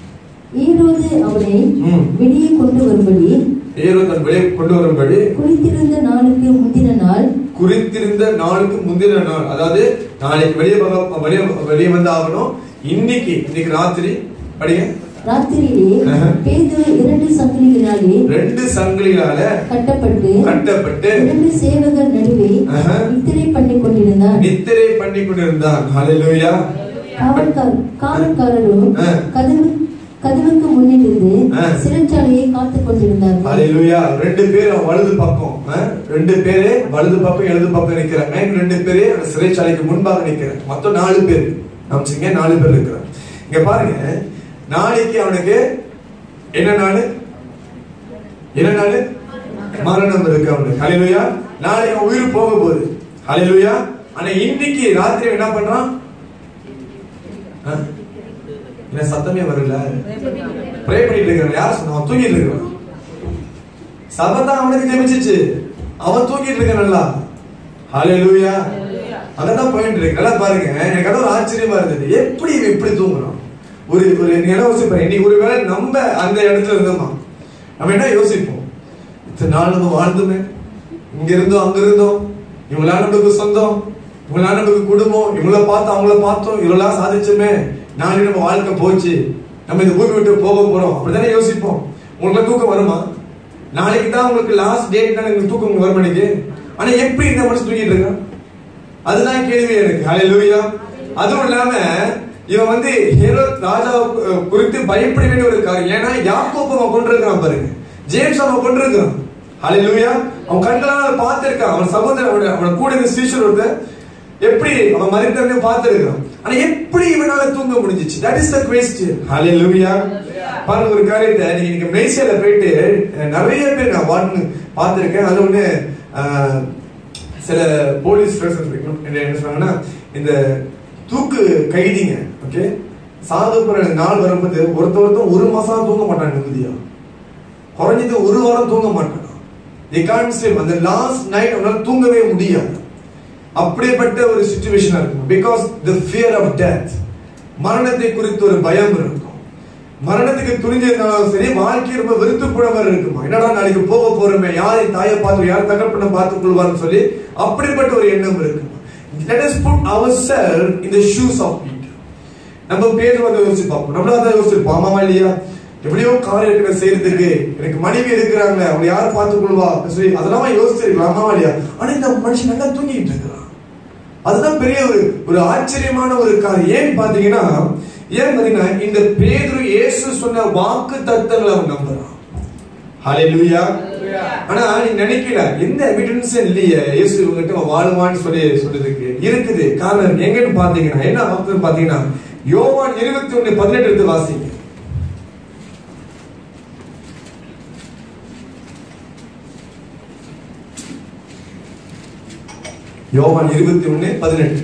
ஈரோது அவனை ம். வெளியே கொண்டு வரும்படி ஏரோ தன் வெளியே கொண்டு வரும்படி குறித்திருந்த நாளுக்கு முந்தின நாள் குறித்திருந்த நாளுக்கு முந்தின நாள் அதாவது நாளைக்கு வெளியே வர- வெளியே வெளியே வந்து ஆகணும் இன்னைக்கு இன்னைக்கு ராத்திரி படிங்க ராத்திரியிலே ஆஹா. பேதுரு இரண்டு சங்கிலிகளினாலே ரெண்டு சங்கிலிகளால கட்டப்பட்டு கட்டப்பட்டு இரண்டு சேவகர் நடுவே ஆஹா. நித்திரை பண்ணி கொண்டிருந்தான் நித்திரை பண்ணி கொண்டிருந்தான் ஹalleluya காவல்கார் காவல்காரரும் ஆ. கதவு கதவுக்கு முன்னில் இருந்து ஆ. சிறைச்சாலையை காத்துக் கொண்டிருந்தார்கள் ஹalleluya ரெண்டு பேர் வலது பக்கம் ஆ? ரெண்டு பேரு வலது பக்கம் இடது பக்கம் நிக்கிறாங்க இன்னும் ரெண்டு பேரு அந்த சிறைச்சாலைக்கு முன்பாக நிக்கிறாங்க மொத்தம் நாலு பேர் நமச்சிங்க நாலு பேர் இருக்கிறாங்க இங்க பாருங்க நாளைக்கு அவனுக்கு என்ன நாள் என்ன நாள் மரணம் இருக்கு அவனுக்கு ஹalleluya நாளைக்கு அவன் உயிர் போக போகுது ஹalleluya ஆனா இன்னைக்கு ராத்திரி என்ன பண்றான் ஆ? என்ன சத்தமே வரல ப்ரே பண்ணிட்டு இருக்கிறான் யார் சொன்னா அவன் தூங்கிட்டு இருக்கிறான் சபை தான் அவனுக்கு ஜெபிச்சிச்சு அவன் தூங்கிட்டு இருக்கான் நல்லா ஹalleluya அங்கதான் போயிட்டு இருக்கு நல்லா பாருங்க எனக்கு அதான் ஒரு ஆச்சரியமா இருந்தது எப்படி இவன் இப்படி தூங்குறான் ஒரு ஒரு நீங்க என்ன யோசிப்பேன் இன்னைக்கு ஒருவேளை நம்ம அந்த இடத்துல இருந்தோமா நம்ம என்ன யோசிப்போம் இத்தனை நாள் நம்ம வாழ்ந்துமே இங்க இருந்தோம் அங்க இருந்தோம் இவங்களாம் நம்மளுக்கு சொந்தம் இவங்களாம் நம்மளுக்கு குடும்பம் இவங்கள பார்த்தோம் அவங்கள பார்த்தோம் இவங்களாம் சாதிச்சோமே நாளைக்கு நம்ம வாழ்க்கை போச்சு நம்ம இந்த பூமி விட்டு போக போறோம் அப்படிதானே யோசிப்போம் உங்களுக்கு தூக்கம் வருமா நாளைக்கு தான் உங்களுக்கு லாஸ்ட் டேட் தான் உங்களுக்கு தூக்கம் உங்களுக்கு வரும் இன்னைக்கு ஆனா எப்படி இந்த மனுஷன் தூங்கிட்டு இருக்கான் அதுதான் கேள்வி எனக்கு ஹalleluya அதுவும் இல்லாம இவன் வந்து ஹேரோ ராஜா குறித்து பயப்பட வேண்டிய ஒரு காரியம் ஏன்னா யாக்கோப் அவன் கொண்டிருக்கான் பாருங்க ஜேம்ஸ் அவன் கொண்டிருக்கான் ஹalleluya அவன் கண்களால பார்த்திருக்கான் அவன் சகோதரன் அவன அவன கூட இருந்த சீஷர் ஒருத்தன் எப்படி அவன் மறித்தவனே பார்த்திருக்கான் ஆனா எப்படி இவனால தூங்க முடிஞ்சிச்சு தட் இஸ் த கொஸ்டின் ஹalleluya பாருங்க ஒரு காரியத்தை நீங்க நீங்க மேசியால போயிட்டு அஹ், நிறைய பேர் நான் வாட்னு பார்த்திருக்கேன் அதுல ஒண்ணு அஹ், சில போலீஸ் ஸ்டேஷன் என்ன சொன்னாங்கன்னா இந்த தூக்கு கைதிங்க ஓகே சாது போற நாள் வரும்போது ஒருத்த ஒருத்தன் ஒரு மாசம் தூங்க மாட்டாங்க நிம்மதியா குறைஞ்சது ஒரு வாரம் தூங்க மாட்டான் they can't sleep அந்த லாஸ்ட் நைட் அவனால தூங்கவே முடியாது அப்படிப்பட்ட ஒரு சுச்சுவேஷனா இருக்கும் because the fear of death மரணத்தை குறித்து ஒரு பயம் இருக்கும் மரணத்துக்கு துணிஞ்சிருந்தாலும் சரி வாழ்க்கை ரொம்ப வெறுத்து போன மாதிரி இருக்குமா என்னடா நாளைக்கு போக போறோமே யாரை தாயை பார்த்து யார் தகப்பனை பார்த்துக் கொள்வார்னு சொல்லி அப்படிப்பட்ட ஒரு எண்ணம் இருக்குமா let us put ourselves in the shoes of Peter நம்ம பேர் வந்து யோசிச்சு பார்ப்போம் நம்மள அதான் யோசிச்சிருப்போம் ஆமாவா இல்லையா எப்படியோ காரியங்களை செய்யறதுக்கு எனக்கு மனைவி இருக்கிறாங்க அவங்க யார் பார்த்துக் கொள்வா சரி அதெல்லாம் யோசிச்சிருக்கலாம் ஆமாவா இல்லையா ஆனா இந்த மனுஷன் நல்லா தூங்கிட்டு இருக்கிறான் அதுதான் பெரிய ஒரு ஒரு ஆச்சரியமான ஒரு காரியம் ஏன் பாத்தீங்கன்னா ஏன் பாத்தீங்கன்னா இந்த பேதுரு இயேசு சொன்ன வாக்கு தத்தங்களை அவன் நம்புறான் ஹalleluya ஆனா நீ நினைக்கல எந்த எவிடன்ஸ் இல்லையே இயேசு இவங்கிட்ட அவன் வாழுவான்னு சொல்லி சொல்றதுக்கு இருக்குது காரணம் எங்கன்னு பாத்தீங்கன்னா என்ன வாக்கு பாத்தீங்கன்னா யோவான் இருபத்தி ஒண்ணு பதினெட்டு எடுத்து வாசிங்க யோவான் இருபத்தி ஒண்ணு பதினெட்டு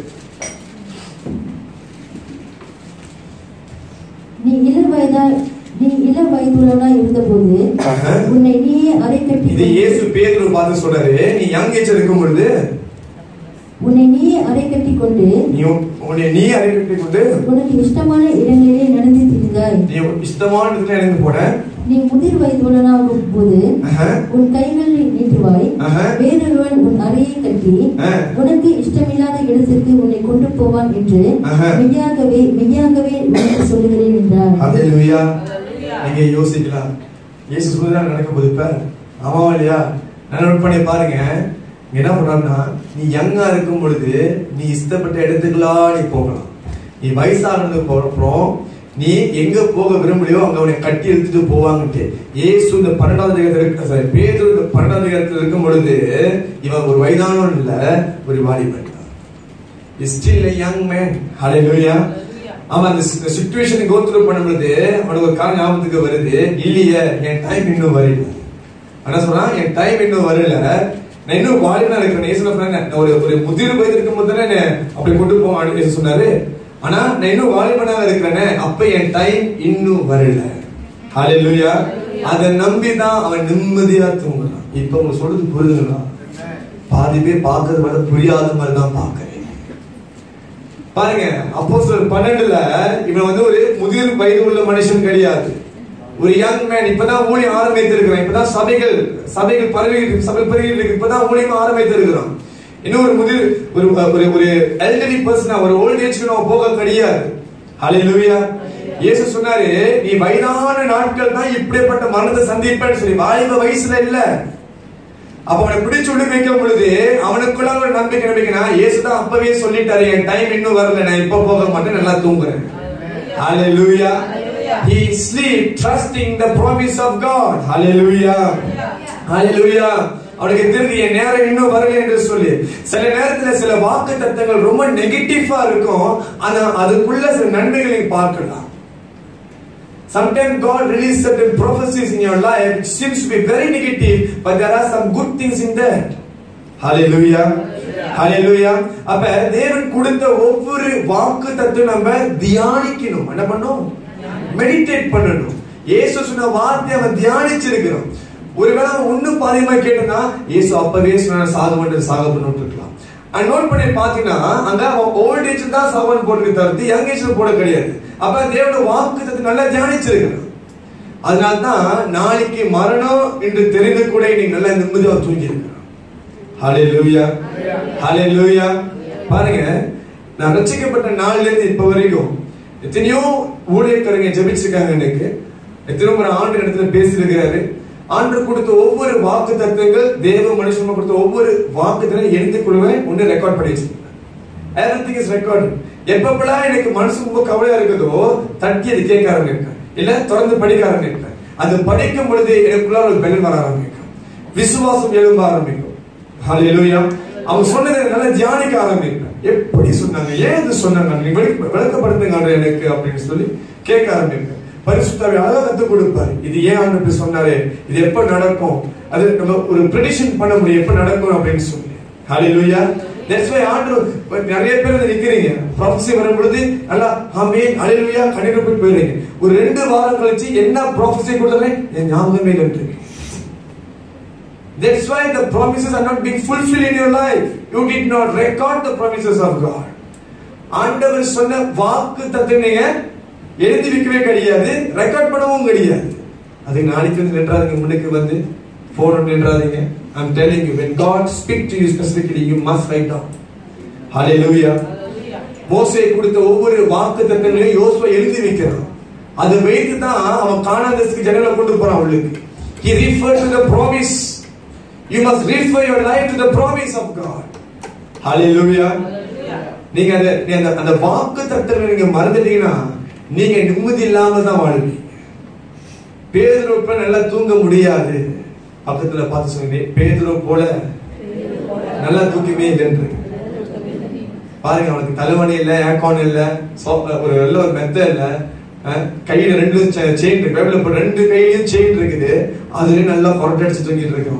நீ இளம் வயதா நீ இளம் வயதுள்ளவனா இருந்தபோது ஆஹா. உன்னை நீயே அரை கட்டி இது இயேசு பேதுரு பார்த்து சொல்றாரு நீ யங் ஏஜ் இருக்கும் பொழுது உன்னை நீயே அரை கட்டி கொண்டு நீ உன்னை நீ அறிவிட்டு கொண்டு உனக்கு இஷ்டமான இடங்களிலே நடந்து திரிந்தாய் நீ இஷ்டமான இடத்துல எனக்கு போன நீ முதிர் வயதுள்ளவனாகும் போது ஆஹா. உன் கைகளை நீட்டுவாய் ஆஹா. வேறொருவன் உன் அறையை கட்டி ஆ. உனக்கு இஷ்டமில்லாத இடத்திற்கு உன்னை கொண்டு போவான் என்று ஆஹா. மெய்யாகவே மெய்யாகவே உனக்கு சொல்லுகிறேன் என்றார் ஹalleluya நீங்க யோசிக்கலாம் இயேசு சொல்லுதான் நடக்க போகுது இப்ப ஆமாவா இல்லையா நான் நோட் பண்ணி பாருங்க இங்க என்ன பண்றான்னா நீ யங்கா இருக்கும் பொழுது நீ இஷ்டப்பட்ட இடத்துக்குலாம் நீ போகலாம் நீ வயசானதுக்கு அப்புறம் நீ எங்க போக விரும்பலையோ அங்க அவனை கட்டி எடுத்துட்டு போவாங்கட்டு இயேசு இந்த பன்னெண்டாவது அதிகாரத்துல இருக்க சாரி பேதுரு இந்த பன்னெண்டாவது அதிகாரத்துல இருக்கும் பொழுது இவன் ஒரு வயதானவன் இல்ல ஒரு வாலிபன் is still a young man hallelujah அவன் அந்த சுச்சுவேஷன் கோ த்ரூ பண்ணும்போது அவனுக்கு ஒரு காரணம் ஞாபகத்துக்கு வருது இல்லையே என் டைம் இன்னும் வரல என்ன சொல்றான் என் டைம் இன்னும் வரல நான் இன்னும் வாலிபனா இருக்கிறேன் ஏசுல சொன்னாங்க ஒரு ஒரு முதிர் வயது இருக்கும் போது தானே என்னை அப்படி கொண்டு போவான் ஏசு சொன்னாரு ஆனா நான் இன்னும் வாலிபனாக இருக்கிறேனே அப்ப என் டைம் இன்னும் வரல ஹalleluya அதை நம்பி தான் அவன் நிம்மதியா தூங்குறான் இப்ப உங்களுக்கு சொல்றது புரியுதுங்களா பாதி பேர் பார்க்கறது மாதிரி புரியாத மாதிரி தான் பார்க்கறேன் பாருங்க அப்போ பன்னெண்டுல இவன் வந்து ஒரு முதிர் வயது உள்ள மனுஷன் கிடையாது ஒரு யங் மேன் இப்பதான் ஊழியம் ஆரம்பித்திருக்கிறான் இப்பதான் சபைகள் சபைகள் பரவி சபை பரவி இருக்கு இப்பதான் ஊழியம் ஆரம்பித்திருக்கிறான் இன்னும் ஒரு முதிர் ஒரு ஒரு ஒரு எல்டரி பர்சனா ஒரு ஓல்ட் ஏஜ்க்கு நம்ம போக கிடையாது ஹalleluya இயேசு சொன்னாரு நீ வயதான நாட்கள் தான் இப்படிப்பட்ட மரணத்தை சந்திப்பேன்னு சொல்லி வாலிப வயசுல இல்ல அப்ப அவனை பிடிச்சு உள்ள வைக்கும் பொழுது அவனுக்குள்ள ஒரு நம்பிக்கை நம்பிக்கைனா இயேசு தான் அப்பவே சொல்லிட்டாரு என் டைம் இன்னும் வரல நான் இப்ப போக மாட்டேன் நல்லா தூங்குறேன் Hallelujah. He sleep trusting the promise of God. Hallelujah. Hallelujah. அவனுக்கு தெரிஞ்சு என் நேரம் இன்னும் வரல என்று சொல்லி சில நேரத்துல சில வாக்கு தத்தங்கள் ரொம்ப நெகட்டிவா இருக்கும் ஆனா அதுக்குள்ள சில நன்மைகளை பார்க்கலாம் Sometimes God releases certain prophecies in your life which seems to be very negative, but there are some good things in that. Hallelujah. Hallelujah. அப்ப தேவன் கொடுத்த ஒவ்வொரு வாக்கு தத்துவம் நம்ம தியானிக்கணும் என்ன பண்ணணும் மெடிடேட் பண்ணணும் இயேசு சொன்ன வார்த்தை அவன் தியானிச்சிருக்கிறோம் ஒருவேளை அவன் ஒண்ணும் பாதியமா கேட்டனா இயேசு அப்பவே சொன்ன சாக வேண்டும் சாக பண்ணு இருக்கலாம் அண்ட் நோட் பண்ணி பாத்தீங்கன்னா அங்க அவன் ஓல்ட் ஏஜ் தான் சாவன் போட்டுருக்கு தவிர்த்து யங் ஏஜ்ல போட கிடையாது அப்ப தேவனோட வாக்கு தத்துவம் நல்லா தியானிச்சிருக்கிறான் அதனால்தான் நாளைக்கு மரணம் என்று தெரிந்து கூட நீ நல்லா நிம்மதியா தூங்கி இருக்கிறான் ஹalleluya ஹalleluya பாருங்க நான் ரட்சிக்கப்பட்ட நாள்ல இருந்து இப்ப வரைக்கும் எத்தனையோ ஊழியக்காரங்க ஜெபிச்சிருக்காங்க எனக்கு எத்தனையோ முறை ஆண்டு இடத்துல பேசியிருக்கிறாரு ஆண்டு கொடுத்த ஒவ்வொரு வாக்கு தத்துவங்கள் தேவ மனுஷன் கொடுத்த ஒவ்வொரு வாக்கு எழுதி கொள்வேன் ஒன்று ரெக்கார்ட் பண்ணி வச்சிருக்கேன் எவ்ரிதிங் இஸ் ரெக்கார்ட் எப்பப்பெல்லாம் எனக்கு மனசு ரொம்ப கவலையா இருக்குதோ தட்டி அது கேட்க ஆரம்பிப்பேன் இல்ல தொடர்ந்து படிக்க ஆரம்பிப்பேன் அது படிக்கும் பொழுது எனக்குள்ள ஒரு பெல் வர ஆரம்பிக்கும் விசுவாசம் எழும்ப ஆரம்பிக்கும் ஹalleluya அவங்க சொன்னதை நல்லா தியானிக்க ஆரம்பிப்பேன் எப்படி சொன்னாங்க ஏன் இது சொன்னாங்க நீ வெளி- விளக்கப்படுத்துங்க ஆண்டவரே எனக்கு அப்படின்னு சொல்லி கேட்க ஆரம்பிப்பேன் பரிசுத்தாவி அழகா கத்துக் கொடுப்பாரு இது ஏன் ஆண்டு இப்படி சொன்னாரு இது எப்ப நடக்கும் அது நம்ம ஒரு ப்ரெடிஷன் பண்ண முடியும் எப்ப நடக்கும் அப்படின்னு சொல்லி ஹalleluya தட்ஸ் வை ஆண்டவர் நிறைய பேர் வந்து நிக்கிறீங்க ப்ராஃபஸி வரும் பொழுது நல்லா ஆமென் ஹalleluya கண்ணீர் போய் போயிடுறீங்க ஒரு ரெண்டு வாரம் கழிச்சு என்ன ப்ராஃபஸி கொடுத்தனே என் ஞாபகமே இல்லைன்றீங்க That's why the promises are not being fulfilled in your life. You did not record the promises of God. ஆண்டவர் சொன்ன வாக்கு தத்துவம் நீங்க எழுதி வைக்கவே கிடையாது ரெக்கார்ட் பண்ணவும் கிடையாது அது நாளைக்கு வந்து நின்றாதீங்க முன்னுக்கு வந்து போன் நின்றாதீங்க I'm telling you when God speak to you specifically you must write down Hallelujah மோசே கொடுத்த ஒவ்வொரு வாக்கு தத்தங்களையும் யோசுவா எழுதி வைக்கிறான் அதை வைத்து தான் அவன் காணாதஸ்க்கு ஜனங்களை கொண்டு போறான் உள்ளுக்கு he referred to the promise you must refer your life to the promise of God Hallelujah நீங்க அந்த நீ அந்த அந்த வாக்கு தத்தங்களை நீங்க மறந்துட்டீங்கன்னா நீங்க நிம்மதி இல்லாம தான் வாழ்வீங்க பேதுரு போல நல்லா தூங்க முடியாது பக்கத்துல பார்த்து சொன்னீங்க பேதுரு போல நல்லா தூக்கமே இல்லைன்று பாருங்க அவனுக்கு தலைவணி இல்ல ஏக்கான் இல்ல சோ- ஒரு நல்ல ஒரு மெத்த இல்ல அஹ், கையில ரெண்டு செயின் இருக்கு பைபிள்ல இப்ப ரெண்டு கையிலயும் செயின் இருக்குது அதுலயும் நல்லா கொரட்டை அடிச்சு தூங்கிட்டு இருக்கான்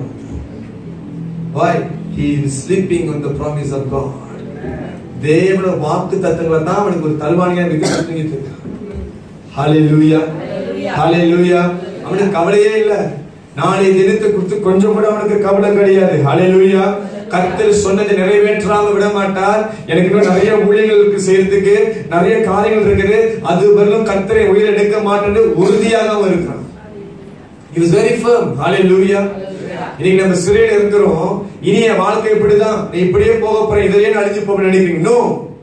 why he is sleeping on the promise of god தேவனோட வாக்கு தத்தங்களை தான் அவனுக்கு ஒரு தல்வாணியா விட்டு தூங்கிட்டு இருக்கான் ஹalleluya ஹalleluya அவனுக்கு கவலையே இல்ல நாளை தினத்தை குறித்து கொஞ்சம் கூட அவனுக்கு கவலை கிடையாது ஹalleluya கர்த்தர் சொன்னதை நிறைவேற்றாம விட மாட்டார் எனக்கு இன்னும் நிறைய ஊழியர்களுக்கு செய்யறதுக்கு நிறைய காரியங்கள் இருக்குது அது வரலும் கர்த்தரை உயிர் எடுக்க மாட்டேன்னு உறுதியாக அவன் இருக்கிறான் He was very firm. Hallelujah. இன்னைக்கு நம்ம சிறையில இருக்கிறோம் இனி என் வாழ்க்கை இப்படிதான் நீ இப்படியே போக போற இதையே நான் அழிஞ்சு போக நினைக்கிறீங்க நோ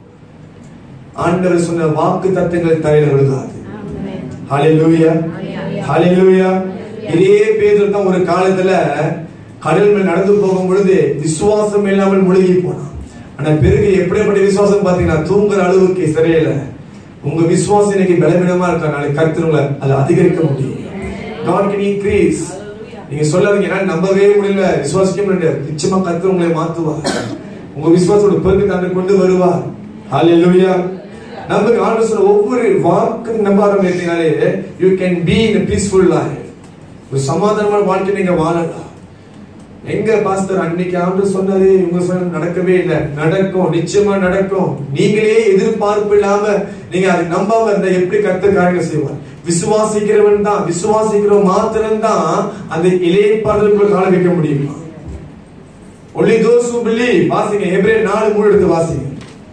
ஆண்டவர் சொன்ன வாக்கு தத்தங்கள் தலையில விழுகாது ஹalleluya ஹalleluya இதே பேதுரு தான் ஒரு காலத்துல கடல் மேல் நடந்து போகும் பொழுது விசுவாசம் இல்லாமல் முழுகி போனான் ஆனா பிறகு எப்படிப்பட்ட விசுவாசம் பாத்தீங்கன்னா தூங்குற அளவுக்கு சிறையில உங்க விசுவாசம் இன்னைக்கு பலவீனமா இருக்கா நாளைக்கு கருத்துருங்கள அதை அதிகரிக்க முடியும் God can increase நீங்க சொல்லாதீங்க என்னால நம்பவே முடியல விசுவாசிக்க முடியல நிச்சயமா கர்த்தர் உங்களை மாத்துவார் உங்க விசுவாசத்தோட பெருக்கு தன்னை கொண்டு வருவார் ஹalleluya நமக்கு ஆண்டு சொல்ற ஒவ்வொரு வாக்கு நம்ப ஆரம்பித்தீங்கனாலே you can be in a peaceful life ஒரு சமாதானமான வாழ்க்கை நீங்க வாழலாம் எங்க பாஸ்டர் அன்னைக்கு ஆண்டு சொன்னது இவங்க சொன்ன நடக்கவே இல்லை நடக்கும் நிச்சயமா நடக்கும் நீங்களே எதிர்பார்ப்பு இல்லாம நீங்க அதை நம்பாம இருந்தா எப்படி கர்த்தர் காரியங்கள் செய்வார் விசுவாசிக்கிறவன் தான் விசுவாசிக்கிறவன் மாத்திரம் தான் அந்த இளையப்பாதலுக்குள்ள கால வைக்க முடியுமா ஒன்லி தோஸ் who believe வாசிங்க எபிரேயர் நாலு மூணு எடுத்து வாசிங்க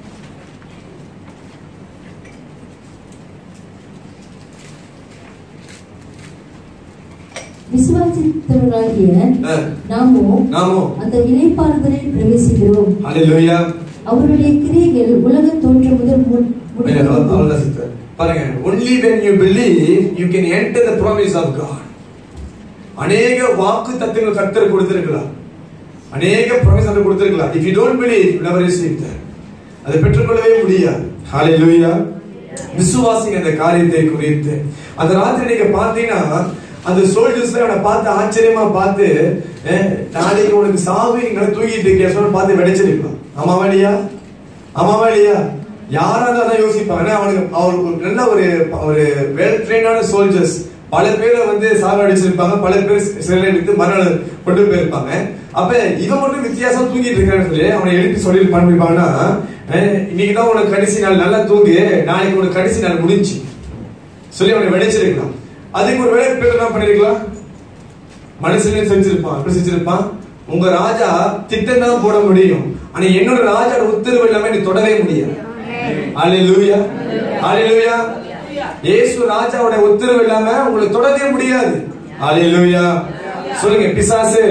விசுவாசித்தவர்களாகிய ஆ. நாமோ நாமோ அந்த இலைப்பாறுதலில் பிரவேசிக்கிறோம் ஹalleluya அவருடைய கிரியைகள் உலக தோற்றம் முதல் முன் இல்ல, அவ்வளவு- அவ்வளவுதான் sister. பாருங்க only when you believe you can enter the promise of God அநேக வாக்கு தத்துவங்கள் கர்த்தர் கொடுத்திருக்கலாம் அநேக promise our கொடுத்திருக்கலாம் if you don't believe you never receive that அதை பெற்றுக்கொள்ளவே முடியாது ஹalleluya விசுவாசிங்க அந்த காரியத்தை குறித்து அந்த ராத்திரி நீங்க பார்த்தீங்கன்னா அந்த சோல்ஜர்ஸ் அவனை பார்த்து ஆச்சரியமா பார்த்து அஹ், நாளைக்கு உனக்கு சாவு நீங்க தூக்கிட்டு இருக்கியா சொல்லி பார்த்து வெடைச்சிருக்கலாம் ஆமாவா இல்லையா ஆமாவா இல்லையா யாரா இருந்தாலும் அதான் யோசிப்பாங்க ஏன்னா அவனுக்கு அவருக்கு ஒரு நல்ல ஒரு ஒரு வெல் ட்ரெயினான சோல்ஜர்ஸ் பல பேரை வந்து சாகடிச்சிருப்பாங்க பல பேர் சிறையில் எடுத்து மறுநாள் கொண்டு போயிருப்பாங்க அப்ப இவன் மட்டும் வித்தியாசம் தூங்கிட்டு இருக்கான்னு சொல்லி அவனை எழுப்பி சொல்லியிருப்பான்னு இன்னைக்கு தான் உனக்கு கடைசி நாள் நல்லா தூங்கு நாளைக்கு உனக்கு கடைசி நாள் முடிஞ்சு சொல்லி அவனை விளைச்சிருக்கலாம் அதுக்கு ஒரு வேலை பேர் என்ன பண்ணிருக்கலாம் மனுஷனே செஞ்சிருப்பான் எப்படி செஞ்சிருப்பான் உங்க ராஜா திட்டம் தான் போட முடியும் ஆனா என்னோட ராஜாவோட உத்தரவு இல்லாம நீ தொடவே முடியாது ஹalleluya ஹalleluya இயேசு ராஜாவோட உத்தரவு இல்லாம உங்களை தொடவே முடியாது ஹalleluya சொல்லுங்க பிசாசு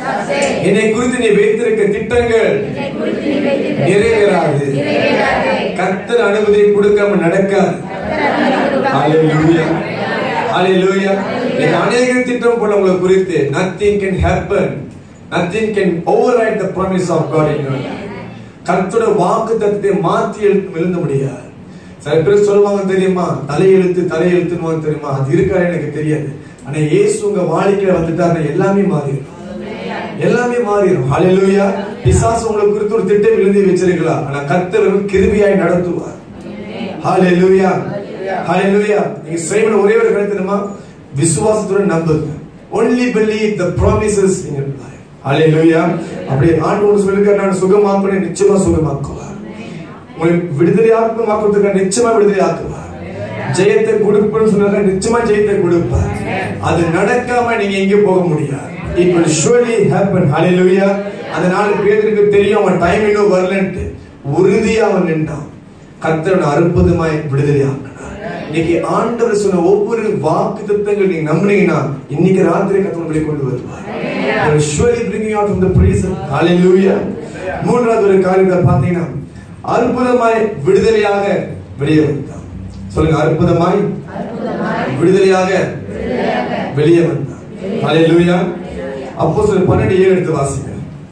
என்னை குறித்து நீ வைத்திருக்க திட்டங்கள் நிறைவேறாது கர்த்தர் அனுமதி கொடுக்காம நடக்காது Hallelujah. Hallelujah. இன்னைக்கு அநேக திட்டம் போல உங்களை குறித்து nothing can happen nothing can override the promise of God in your life கர்த்தரோட வாக்கு தத்துவத்தை மாற்றி எழுத்து எழுத முடியாது சில பேர் சொல்லுவாங்க தெரியுமா தலையெழுத்து தலையெழுத்துன்னு தெரியுமா அது இருக்கா எனக்கு தெரியாது ஆனா இயேசு உங்க வாழ்க்கையில வந்துட்டாருன்னா எல்லாமே மாறிடும் எல்லாமே மாறிடும் ஹalleluya பிசாசு உங்களை குறித்து ஒரு திட்டம் எழுதி வச்சிருக்கலாம் ஆனா கர்த்தர் வெறும் கிருபையாய் நடத்துவார் ஹalleluya ஹalleluya நீங்க செய்யணும் ஒரே ஒரு கருத்து என்னமா விசுவாசத்துடன் நம்புங்க only believe the promises in your life ஹalleluya அப்படி ஆண்டவர் சொல்லிருக்காரு நான் சுகமாக்குறேன் நிச்சயமா சுகமாக்குவார் உங்களை விடுதலையாக்குமாக்குறதுக்கு நிச்சயமா விடுதலையாக்குவார் ஜெயத்தை கொடுப்பேன்னு சொன்னாங்க நிச்சயமா ஜெயத்தை கொடுப்பார் அது நடக்காம நீங்க எங்க போக முடியாது it will surely happen hallelujah அந்த நாள் பேதருக்கு தெரியும் அவன் டைம் இன்னும் வரலன்ட்டு உறுதியா அவன் நின்றான் கர்த்தரோட அற்புதமாய் விடுதலையாக்கினார் இன்னைக்கு ஆண்டவர் சொன்ன ஒவ்வொரு வாக்கு தத்தங்கள் நீங்க நம்புனீங்கன்னா இன்னைக்கு ராத்திரி கத்தர் உங்களை கொண்டு வருவார் He will surely bring you out from the prison hallelujah மூன்றாவது ஒரு காரியத்தை பார்த்தீங்கன்னா அற்புதமாய் விடுதலையாக வெளியே வந்தான் சொல்லுங்க அற்புதமாய் விடுதலையாக வெளியே வந்தான் ஹalleluya அப்போ சில பன்னெண்டு ஏழு எடுத்து வாசிங்க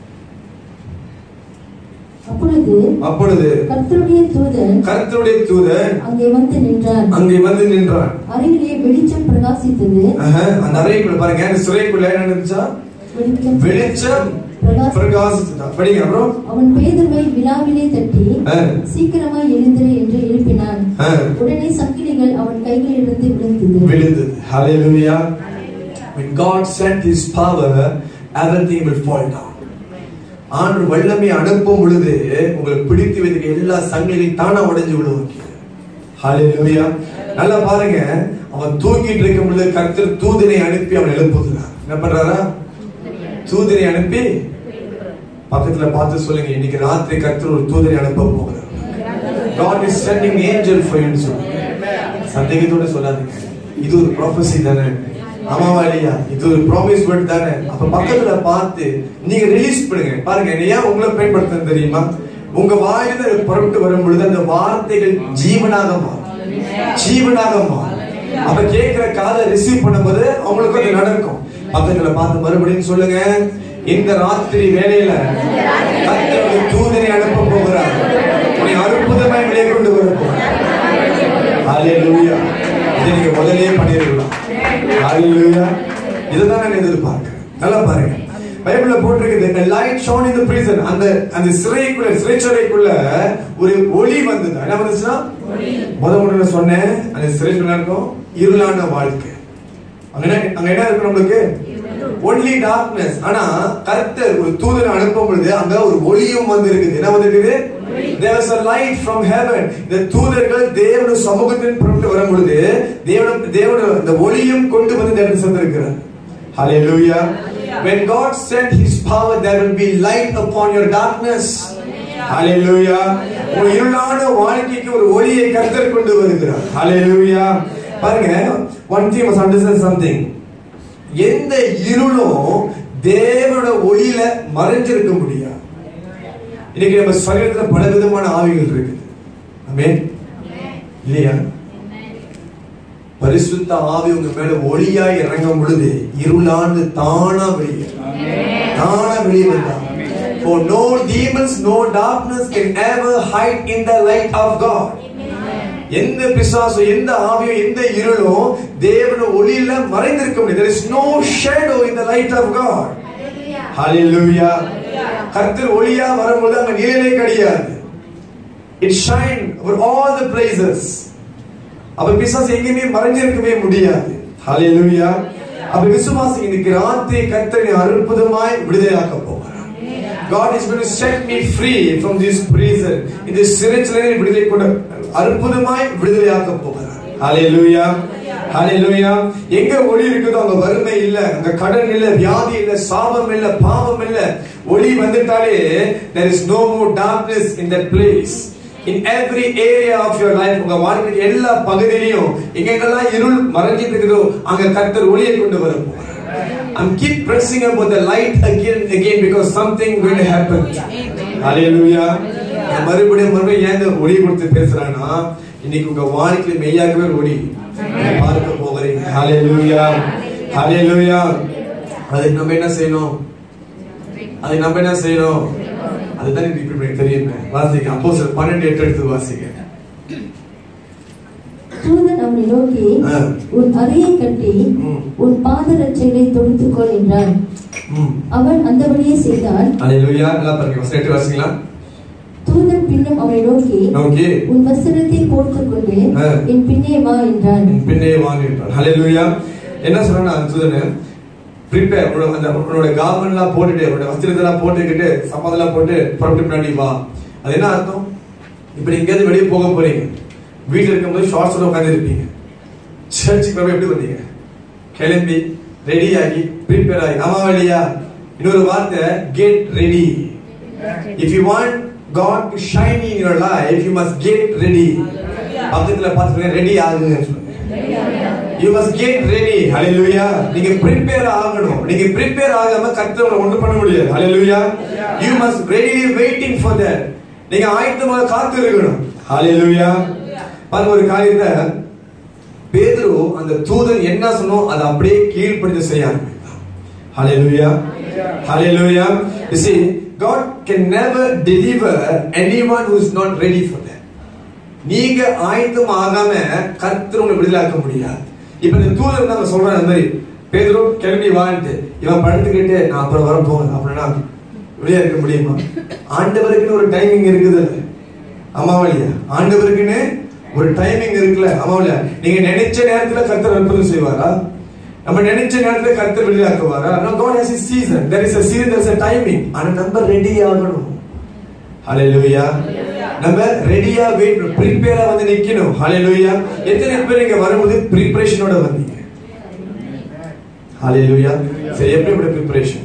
அப்பொழுது அப்பொழுது கர்த்தருடைய தூதன் கர்த்தருடைய தூதன் அங்கே வந்து நின்றான் அங்கே வந்து நின்றான் அறையிலே வெளிச்சம் பிரகாசித்தது ஆஹா, அந்த அறைக்குள்ள பாருங்க அந்த சிறைக்குள்ள என்ன இருந்துச்சா வெளிச்சம் வெளிச்சம் பிரகாசி- பிரகாசிச்சுதான் படிங்க அப்புறம் அவன் பேதுருவை விழாவிலே தட்டி ஆ. சீக்கிரமாய் எழுந்திரு என்று எழுப்பினான் ஆ. உடனே சங்கிலிகள் அவன் கைகளிலிருந்து விழுந்தது விழுந்தது ஹalleluya when god sent his power everything will fall down ஆண்டு வல்லமை அனுப்பும் பொழுது உங்களை பிடித்து வைத்திருக்க எல்லா சங்கிலிகளையும் தானா உடைஞ்சு விழுவாங்க ஹalleluya நல்லா பாருங்க அவன் தூங்கிட்டு இருக்கும் பொழுது கர்த்தர் தூதனை அனுப்பி அவன் எழுப்புகிறார் என்ன பண்றாரா தூதனை அனுப்பி பக்கத்துல பார்த்து சொல்லுங்க இன்னைக்கு ராத்திரி கர்த்தர் ஒரு தூதனை அனுப்ப போகிறார் God is sending angel for you ன்னு சொல்லுங்க சந்தேகத்தோட சொல்லாதீங்க இது ஒரு ப்ராஃபஸி தானே ஆமாவா இல்லையா இது ஒரு ப்ராமிஸ் வேர்ட் தானே அப்ப பக்கத்துல பார்த்து நீங்க ரிலீஸ் பண்ணுங்க பாருங்க என்ன ஏன் உங்களை பயன்படுத்த தெரியுமா உங்க வாயிலிருந்து புறப்பட்டு வரும் பொழுது அந்த வார்த்தைகள் ஜீவனாக மாறும் ஜீவனாக மாறும் அப்ப கேட்கிற காதை ரிசீவ் பண்ணும்போது அவங்களுக்கு அது நடக்கும் பக்கத்துல பார்த்து மறுபடியும் சொல்லுங்க இந்த ராத்திரி வேலையில கர்த்தருடைய தூதனை அனுப்ப போகிறார் உன்னை அற்புதமாய் வெளியே கொண்டு வர போகிறார் ஹalleluya இதை நீங்க முதல்லயே பண்ணிருக்கலாம் ஹalleluya இதுதான் நான் எதிர்பார்க்கிறேன் நல்லா பாருங்க பைபிள்ல போட்டிருக்குது light shone in the prison அந்த அந்த சிறைக்குள்ள சிறைச்சாலைக்குள்ள ஒரு ஒளி வந்தது என்ன வந்துச்சுன்னா முத முதல்ல சொன்னேன் அந்த சிறைக்குள்ள இருக்கும் இருளான வாழ்க்கை அங்க என்ன அங்க என்ன இருக்கு நம்மளுக்கு ஒன்லி டார்க்னஸ் ஆனா கர்த்தர் ஒரு தூதனை அனுப்பும் பொழுது அங்க ஒரு ஒளியும் வந்து இருக்குது என்ன வந்திருக்குது there was a light from heaven இந்த தூதர்கள் தேவனுடைய சமூகத்தின் புறப்பட்டு வரும் பொழுது தேவன் தேவனுடைய அந்த ஒளியும் கொண்டு வந்து இந்த இடத்துல சேர்ந்திருக்கிறார் hallelujah when god sent his power there will be light upon your darkness hallelujah உங்க இருளான வாழ்க்கைக்கு ஒரு ஒளியை கர்த்தர் கொண்டு வருகிறார் hallelujah பாருங்க one thing must understand something எந்த இருளும் தேவனோட ஒளியில மறைஞ்சிருக்க முடியாது இன்னைக்கு நம்ம சரீரத்துல பல விதமான ஆவிகள் இருக்குது ஆமென் இல்லையா பரிசுத்த ஆவி உங்க மேல ஒளியாய் இறங்கும் பொழுது இருளானது தானா வெளியே தானா வெளியே வந்தா For no demons, no darkness can ever hide in the light of God. எந்த பிசாசு எந்த ஆவியோ எந்த இருளும் தேவன ஒளியில மறைந்திருக்க முடியாது there is no shadow in the light of god hallelujah கர்த்தர் ஒளியா வரும்போது அங்க நிழலே கிடையாது it shine over all the places அப்ப பிசாசு எங்கேயுமே மறைஞ்சிருக்கவே முடியாது hallelujah அப்ப விசுவாசி இன்னைக்கு ராத்திரி கர்த்தரை அற்புதமாய் விடுதலையாக்க போகிறார் God is going to set me free from this prison. இந்த சிறைச்சிலே விடுதலை கொண்டு அற்புதமாய் விடுதலையாக்க போகிறார். Hallelujah. Hallelujah. எங்க ஒளி இருக்குதோ அங்க வறுமை இல்ல அங்க கடன் இல்ல வியாதி இல்ல சாபம் இல்ல பாவம் இல்ல ஒளி வந்துட்டாலே there is no more darkness in that place. In every area of your life உங்க வாழ்க்கை எல்லா பகுதியிலையும் எங்கெங்கெல்லாம் இருள் மறைஞ்சிட்டு இருக்குதோ அங்க கர்த்தர் ஒளியை கொண்டு வர போகிறார் I'm keep pressing about the light again and again because something going to happen. Hallelujah. நான் மறுபடியும் மறுபடியும் ஏன் இந்த ஒளி கொடுத்து பேசுறான்னா இன்னைக்கு உங்க வாழ்க்கையில மெய்யாகவே ஒரு ஒளி நீங்க பார்க்க போகிறீங்க ஹalleluya ஹalleluya அதுக்கு நம்ம என்ன செய்யணும் அதுக்கு நம்ம என்ன செய்யணும் அதுதான் எனக்கு இப்படி எனக்கு தெரியுமே வாசிக்க அப்போ சார் பன்னெண்டு எட்டு எடுத்து வாசிக்க தூதன் அவனை நோக்கி ஆ. உன் அறையை கட்டி ம். உன் பாதரட்சைகளை தொடுத்துக்கொள் என்றான் ம் அவன் அந்தபடியே செய்தான் ஹalleluya எல்லாம் பாருங்க வசனம் எட்டு வாசிங்களா தூதன் பின்னும் அவனை நோக்கி நோக்கி உன் வஸ்திரத்தை போர்த்துக் கொண்டு ஆ. என் பின்னே வா என்றான் என் பின்னே வாங்க என்றார் ஹalleluya என்ன சொல்றானா அந்த தூதனு ப்ரிப்பேர் உன்னோட அந்த உன்னோட கார்மெண்ட்லாம் போட்டுட்டு உன்னோட வஸ்திரத்தெல்லாம் போட்டுக்கிட்டு சம்மதெல்லாம் போட்டு புறப்பட்டு பின்னாடி வா அது என்ன அர்த்தம் இப்ப நீங்க எங்கேயாவது வெளியே போக போறீங்க வீட்டுல இருக்கும்போது ஷார்ட்ஸோட உட்காந்து இருப்பீங்க சர்ச்சுக்கு போய் எப்படி வந்தீங்க கிளம்பி ரெடி ஆகி ப்ரிப்பேர் ஆகி ஆமா இல்லையா இன்னொரு வார்த்தை get ready if you want God to shine in your life you must get ready பக்கத்துல பார்த்து ரெடி ஆகுங்க யூ மஸ்ட் கெட் ரெடி ஹalleluya நீங்க ப்ரிப்பேர் ஆகணும் நீங்க ப்ரிப்பேர் ஆகாம கர்த்தரை ஒண்ணு பண்ண முடியாது ஹalleluya you must ready waiting for that நீங்க ஆயத்தமாக காத்து இருக்கணும் ஹalleluya பாருங்க ஒரு காரியத்தை பேதுரு அந்த தூதன் என்ன சொன்னோம் அதை அப்படியே கீழ்ப்படிந்து செய்ய ஆரம்பித்தான் ஹalleluya ஹalleluya you see god can never deliver anyone who is not ready for that நீங்க ஆயத்தம் ஆகாம கர்த்தர் உங்களை விடுதலாக்க முடியாது இப்ப இந்த தூதர் நாங்க சொல்றோம் அந்த மாதிரி பேதுரு கிளம்பி வாழ்ந்து இவன் படுத்துக்கிட்டு நான் அப்புறம் வர போகிறேன் அப்படின்னா வெளியே இருக்க முடியுமா ஆண்டவருக்குன்னு ஒரு டைமிங் இருக்குது அம்மாவளியா ஆண்டவருக்குன்னு ஒரு டைமிங் இருக்குல்ல அம்மாவளியா நீங்க நினைச்ச நேரத்துல கர்த்தர் அற்புதம் செய்வாரா நம்ம நினைச்ச நேரத்துல கர்த்தர் வெளியாக்குவாரா no god has his season there is a season there is a timing ஆனா நம்ம ரெடி ஆகணும் ஹalleluya நம்ம ரெடியா வெயிட் ப்ரிப்பேரா வந்து நிக்கணும் ஹalleluya எத்தனை பேர் இங்க வரும்போது ப்ரிப்பரேஷனோட வந்தீங்க ஹalleluya சரி எப்படி எப்படி ப்ரிப்பரேஷன்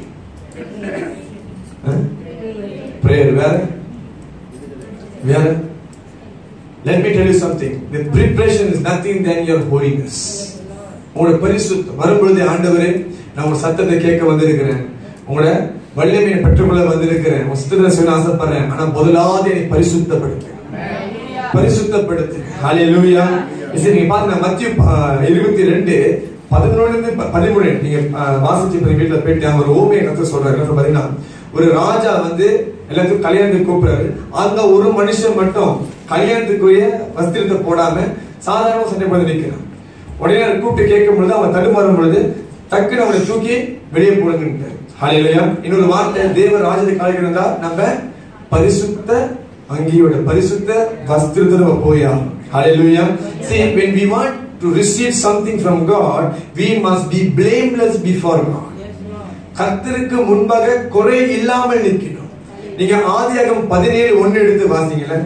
பிரேயர் வேற வேற let me tell you something the preparation is nothing than your holiness உங்களோட பரிசுத்தம் வரும்பொழுது ஆண்டவரே நான் உங்க சத்தத்தை கேட்க வந்திருக்கிறேன் உங்களோட வல்லமையை பெற்றுக்கொள்ள வந்திருக்கிறேன் உங்க சத்தத்தை சொல்ல ஆசைப்படுறேன் ஆனா முதலாவது என்னை பரிசுத்தப்படுத்து பரிசுத்தப்படுத்து ஹalleluya சரி நீங்க பாருங்க மத்திய இருபத்தி ரெண்டு பதினொன்னு இருந்து ப- பதிமூணு நீங்க அஹ், வாசிச்சு இப்ப வீட்டுல போயிட்டு அவங்க ஒரு ஓமையை கத்து சொல்றாரு என்ன சொல்றாரு பாத்தீங்கன்னா ஒரு ராஜா வந்து எல்லாத்துக்கும் கல்யாணத்துக்கு கூப்பிடுறாரு அங்க ஒரு மனுஷன் மட்டும் கல்யாணத்துக்குரிய வஸ்திரத்தை போடாம சாதாரண சண்டை போது நிக்கிறான் உடனே அவர் கூப்பிட்டு கேட்கும் பொழுது அவன் தடுமாறும் பொழுது டக்குன்னு அவனை தூக்கி வெளியே போடுங்க ஹalleluya இன்னொரு வார்த்தை தேவ ராஜ்யத்தை காலையில் இருந்தா நம்ம பரிசுத்த அங்கியோட பரிசுத்த வஸ்திரத்தை நம்ம போயா ஹalleluya see when we want to receive something from god we must be blameless before god கர்த்தருக்கு முன்பாக குறை இல்லாமல் நிற்கணும் நீங்க ஆதியாகம் பதினேழு ஒன்னு எடுத்து வாசிங்களேன்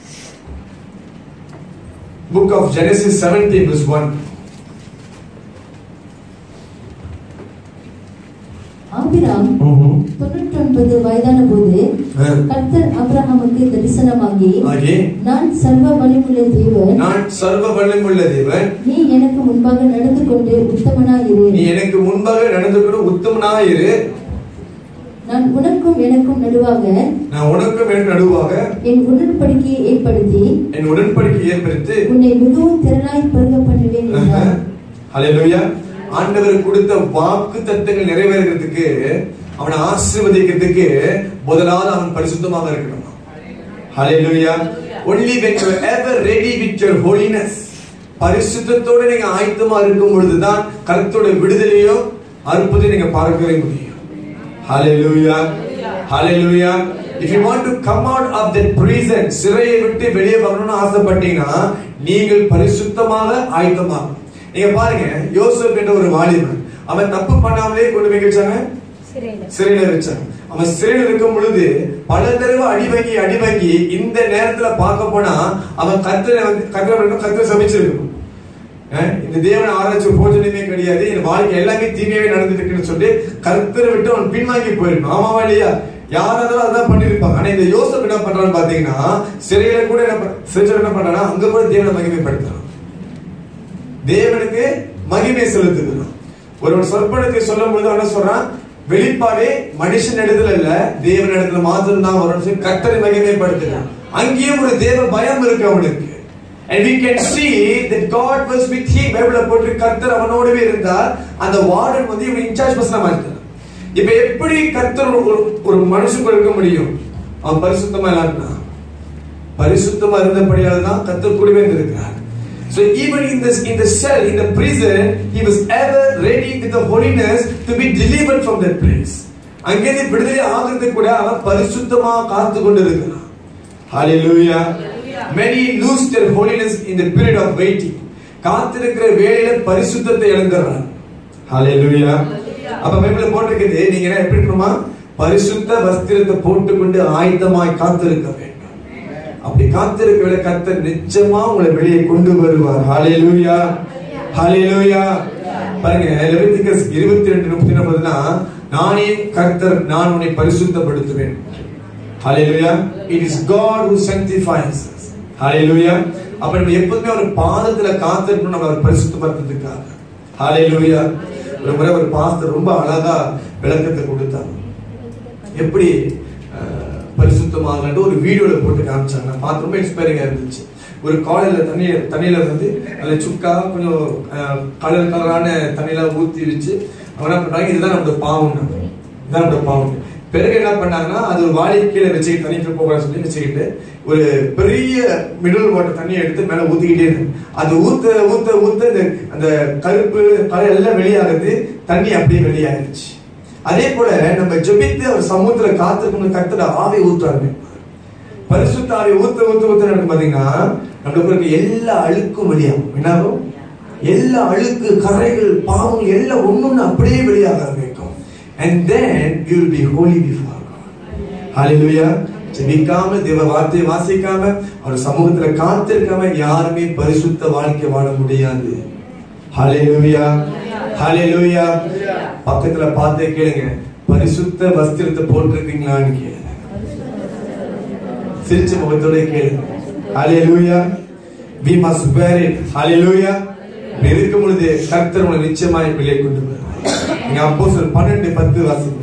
புக் ஆஃப் ஜெனசிஸ் 17 verse 1 ஆபிராம் தொண்ணூற்றி ஒன்பது வயதான போது ஆ. கர்த்தர் அபிரகாமுக்கு தரிசனமாகி ஆகி நான் சர்வ வலிமுள்ள தேவன் நான் சர்வ வல்லமுள்ள தேவன் நீ எனக்கு முன்பாக நடந்து கொண்டு உத்தமனாயிரு நீ எனக்கு முன்பாக நடந்துக்கணும் உத்தமனா இரு நான் உனக்கும் எனக்கும் நடுவாக நான் உனக்கும் எனக்கு நடுவாக என் உடன்படிக்கையை ஏற்படுத்தி என் உடன்படிக்கை ஏற்படுத்தி உன்னை மிகவும் திரளாய் பருக பண்ணுவேன் என்றார் ஹalleluya ஆண்டவர் கொடுத்த வாக்கு தத்தங்கள் நிறைவேறுகிறதுக்கு அவனை ஆசீர்வதிக்கிறதுக்கு முதலாவது அவன் பரிசுத்தமாக இருக்கணும் ஹalleluya only when you are ever ready with your holiness பரிசுத்தத்தோட நீங்க ஆயத்தமா இருக்கும் பொழுதுதான் கருத்தோட விடுதலையும் அற்புதம் நீங்க பார்க்கவே முடியும் ஹalleluya ஹalleluya if you want to come out of that prison சிறையை விட்டு வெளியே வரணும்னு ஆசைப்பட்டீங்கன்னா நீங்கள் பரிசுத்தமாக ஆயத்தமாகணும் நீங்க பாருங்க யோசப் என்ற ஒரு வாலிபன் அவன் தப்பு பண்ணாமலே கொண்டு போய் வச்சாங்க சிறையில வச்சாங்க அவன் சிறையில இருக்கும் பொழுது பல தடவை அடி வாங்கி அடி வாங்கி இந்த நேரத்துல பார்க்க போனா அவன் கத்திர வந்து கத்திர கத்திர சமைச்சிருக்கணும் அஹ் இந்த தேவனை ஆராய்ச்சி போஜனமே கிடையாது என் வாழ்க்கை எல்லாமே தீமையாவே நடந்துட்டு இருக்குன்னு சொல்லி கர்த்தரை விட்டு அவன் பின்வாங்கி போயிருக்கணும் ஆமாவா இல்லையா யாராவது அதான் பண்ணிருப்பாங்க ஆனா இந்த யோசப் என்ன பண்றான்னு பாத்தீங்கன்னா சிறையில கூட என்ன பண்- சிறையில என்ன பண்றானா அங்க கூட தேவனை மகிமைப்படுத்துறான் தேவனுக்கு மகிமை செலுத்துகிறான் ஒருவன் சொற்பனத்தை சொல்லும் பொழுது அவன் என்ன சொல்றான் வெளிப்பாடே மனுஷன் இடத்துல இல்ல தேவன் இடத்துல மாத்திரம் தான் வரும் சொல்லி கர்த்தரை மகிமைப்படுத்துகிறான் அங்கேயும் ஒரு தேவ பயம் இருக்கு அவனுக்கு and we can see that God was with him பைபிள்ல போட்டு கர்த்தர் அவனோடவே இருந்தார் அந்த வார்டன் வந்து இவன் இன்சார்ஜ் பர்சனா மாறிட்டான் இப்ப எப்படி கர்த்தர் ஒரு ஒரு மனுஷனுக்கு இருக்க முடியும் அவன் பரிசுத்தமா இல்லாட்டினா பரிசுத்தமா இருந்தபடியால் தான் கர்த்தர் கூடவே இருந்திருக்கிறார் So even in this in the cell in the prison he was ever ready with the holiness to be delivered from that place அங்கிருந்து விடுதலை ஆகிறது கூட அவன் பரிசுத்தமா காத்து கொண்டு இருக்கிறான் Hallelujah many lose their holiness in the period of waiting காத்திருக்கிற வேளையில பரிசுத்தத்தை இழந்துறான் Hallelujah அப்ப பைபிள்ல போட்டிருக்குது நீங்க என்ன எப்படி இருக்கணுமா பரிசுத்த வஸ்திரத்தை போட்டுக்கொண்டு ஆயத்தமாய் காத்திருக்க வேண்டும் அப்படி காத்திருக்க வேலை கர்த்தர் நிச்சயமா உங்களை வெளியே கொண்டு வருவார் ஹalleluya ஹalleluya பாருங்க லெவித்திகஸ் 22 39 நானே கர்த்தர் நான் உன்னை பரிசுத்தப்படுத்துவேன் ஹalleluya it is god who sanctifies us ஹalleluya அப்ப நம்ம எப்பவுமே ஒரு பாதத்துல காத்திருக்கணும் நம்ம அவர் பரிசுத்தப்படுத்துறதுக்காக ஹalleluya ஒரு முறை ஒரு பாஸ்டர் ரொம்ப அழகா விளக்கத்தை கொடுத்தாங்க எப்படி அஹ், பரிசுத்தமாகலான்ட்டு ஒரு வீடியோல போட்டு காமிச்சாங்க நான் பார்த்து ரொம்ப இன்ஸ்பைரிங்கா இருந்துச்சு ஒரு காலையில தண்ணி தண்ணியில வந்து அதுல சுக்கா கொஞ்சம் அஹ், கலர் கலரான தண்ணியில ஊத்தி வச்சு அவங்க என்ன பண்றாங்க இதுதான் நம்மளோட பாவம் இதுதான் நம்மளோட பாவம் பிறகு என்ன பண்ணாங்கன்னா அது ஒரு வாளி கீழே வச்சுக்கிட்டு தண்ணிக்கு போகலாம் சொல்லி வச்சுக்கிட்டு ஒரு பெரிய மிடில் வாட்டர் தண்ணியை எடுத்து மேல ஊத்திக்கிட்டே இருக்கு அது ஊத்த ஊத்த ஊத்த இந்த அந்த கருப்பு கலர் எல்லாம் வெளியாகுது தண்ணி அப்படியே வெளியாகிடுச்சு அதே போல நம்ம ஜெபித்து அவர் சமுத்திர காத்துக்கணும் கத்துற ஆவி ஊத்துறாரு பரிசுத்த ஆவி ஊத்த ஊத்த ஊத்த நடக்கும் பாத்தீங்கன்னா நம்மளுக்கு இருக்க எல்லா அழுக்கும் வெளியாகும் என்னாகும் எல்லா அழுக்கு கரைகள் பாவங்கள் எல்லாம் ஒண்ணு அப்படியே வெளியாக ஆரம்பிக்கும் and then you will be holy before God hallelujah ஜெபிக்காம தேவ வார்த்தையை வாசிக்காம அவர் சமூகத்துல காத்திருக்காம யாருமே பரிசுத்த வாழ்க்கை வாழ முடியாது ஹalleluya ஹalleluya பக்கத்துல பார்த்து கேளுங்க பரிசுத்த வஸ்திரத்தை போட்டிருக்கீங்களான்னு கேளுங்க சிரிச்ச முகத்தோட கேளுங்க ஹalleluya we must wear it hallelujah இப்படி இருக்கும் பொழுது கர்த்தர் உங்களை நிச்சயமாய் வெளியே கொண்டு வருவார் நீங்க அப்போஸ்தலர் 12 பத்து வாசிங்க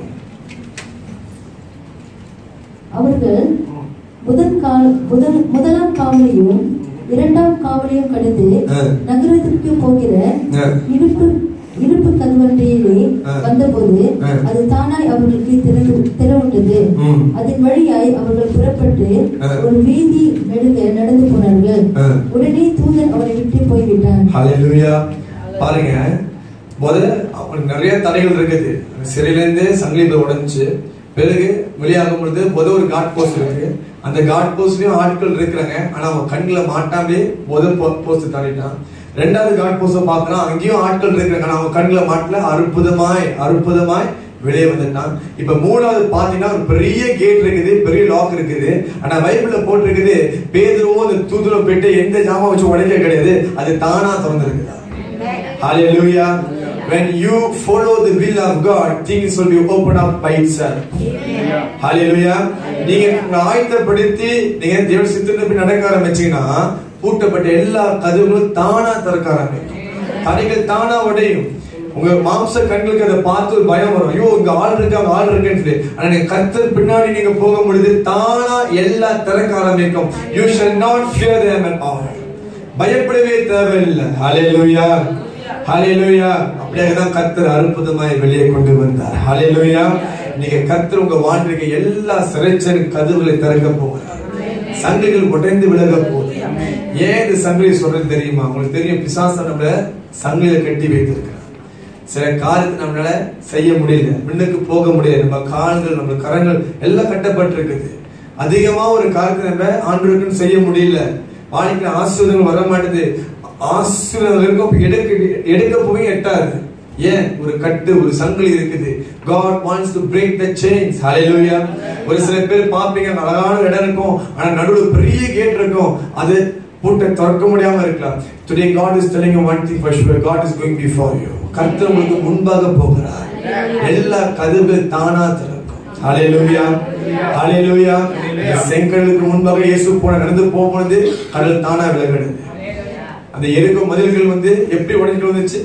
அவர்கள் முதல் கால் முதல் முதலாம் காவலையும் இரண்டாம் காவலையும் கடந்து ஆ. நகரத்திற்கு போகிற ஆ. இடுப்பு இடுப்பு கதவண்டையிலே ஆ. வந்தபோது ஆ. அது தானாய் அவர்களுக்கு திறந்து திறவுண்டது ம். அதன் வழியாய் அவர்கள் புறப்பட்டு ஆ. ஒரு வீதி நெடுக நடந்து போனார்கள் ஆ. உடனே தூதன் அவரை விட்டு போய்விட்டான் ஹalleluya பாருங்க முதல்ல அவனுக்கு நிறைய தடைகள் இருக்குது சிறையில இருந்து சங்கிலியில உடைஞ்சு பிறகு வெளியாகும் பொழுது முத ஒரு காட் போஸ்ட் இருக்கு அந்த காட் போஸ்ட்லயும் ஆட்கள் இருக்கிறாங்க ஆனா அவன் கண்ணுல மாட்டாமலே முதல் போஸ்ட் தாண்டிட்டான் ரெண்டாவது காட் போஸ்ட் பாக்குறான் அங்கேயும் ஆட்கள் இருக்கிறாங்க ஆனா அவன் கண்ணுல மாட்டல அற்புதமாய் அற்புதமாய் வெளியே வந்துட்டான் இப்ப மூணாவது பாத்தீங்கன்னா ஒரு பெரிய கேட் இருக்குது பெரிய லாக் இருக்குது ஆனா பைபிள்ல போட்டிருக்குது பேதுருவும் அந்த தூதுரம் போயிட்டு எந்த ஜாமான் வச்சு உடைக்க கிடையாது அது தானா திறந்திருக்குதா Hallelujah. When you follow the will of God, things will be opened up by itself. Hallelujah. நீங்க உங்களை ஆயத்தப்படுத்தி நீங்க தேவ சித்தத்தை நடக்க ஆரம்பிச்சீங்கன்னா பூட்டப்பட்ட எல்லா கதவுகளும் தானா திறக்க ஆரம்பிக்கும் தடைகள் தானா உடையும் உங்க மாம்ச கண்களுக்கு அதை பார்த்து ஒரு பயம் வரும் ஐயோ இங்க ஆள் இருக்கு அங்க ஆள் இருக்குன்னு சொல்லி ஆனா நீங்க கத்தர் பின்னாடி நீங்க போகும் பொழுது தானா எல்லாம் திறக்க ஆரம்பிக்கும் you shall not fear them at all பயப்படவே தேவையில்லை ஹalleluya ஹalleluya அப்படியே தான் கர்த்தர் அற்புதமாய் வெளியே கொண்டு வந்தார் ஹalleluya நீங்க கர்த்தர் உங்க வாழ்க்கைக்கு எல்லா சிறைச்சல் கதவுகளை திறக்க போகிறார் சங்கிலிகள் உடைந்து விலக போகுது ஏன் இந்த சங்கிலி சொல்றது தெரியுமா உங்களுக்கு தெரியும் பிசாசு நம்மள சங்கிலில கட்டி வைத்திருக்கிறார் சில காரியத்தை நம்மளால செய்ய முடியல முன்னுக்கு போக முடியல நம்ம கால்கள் நம்ம கரங்கள் எல்லாம் கட்டப்பட்டிருக்குது அதிகமா ஒரு காரியத்தை நம்ம ஆண்டுக்குன்னு செய்ய முடியல வாழ்க்கையில ஆசீர்வாதங்கள் வர மாட்டேது ஆசீர்வாதம் இருக்கும் எடுக்க எடுக்க போய் எட்டாது ஏன் ஒரு கட்டு ஒரு சங்கிலி இருக்குது God wants to break the chains hallelujah ஒரு சில பேர் பாப்பீங்க அழகான இடம் இருக்கும் ஆனா நடுவுல பெரிய கேட் இருக்கும் அது பூட்டை திறக்க முடியாம இருக்கலாம் today God is telling you one thing for sure God is going before you கர்த்தர் உங்களுக்கு முன்பாக போகிறார் எல்லா கதவுகள் தானா திறக்கும் ஹalleluya ஹalleluya செங்கடலுக்கு முன்பாக இயேசு போன நடந்து போகும்போது கடல் தானா விலகிடுது அந்த எருக்க மதில்கள் வந்து எப்படி உடைஞ்சிட்டு வந்துச்சு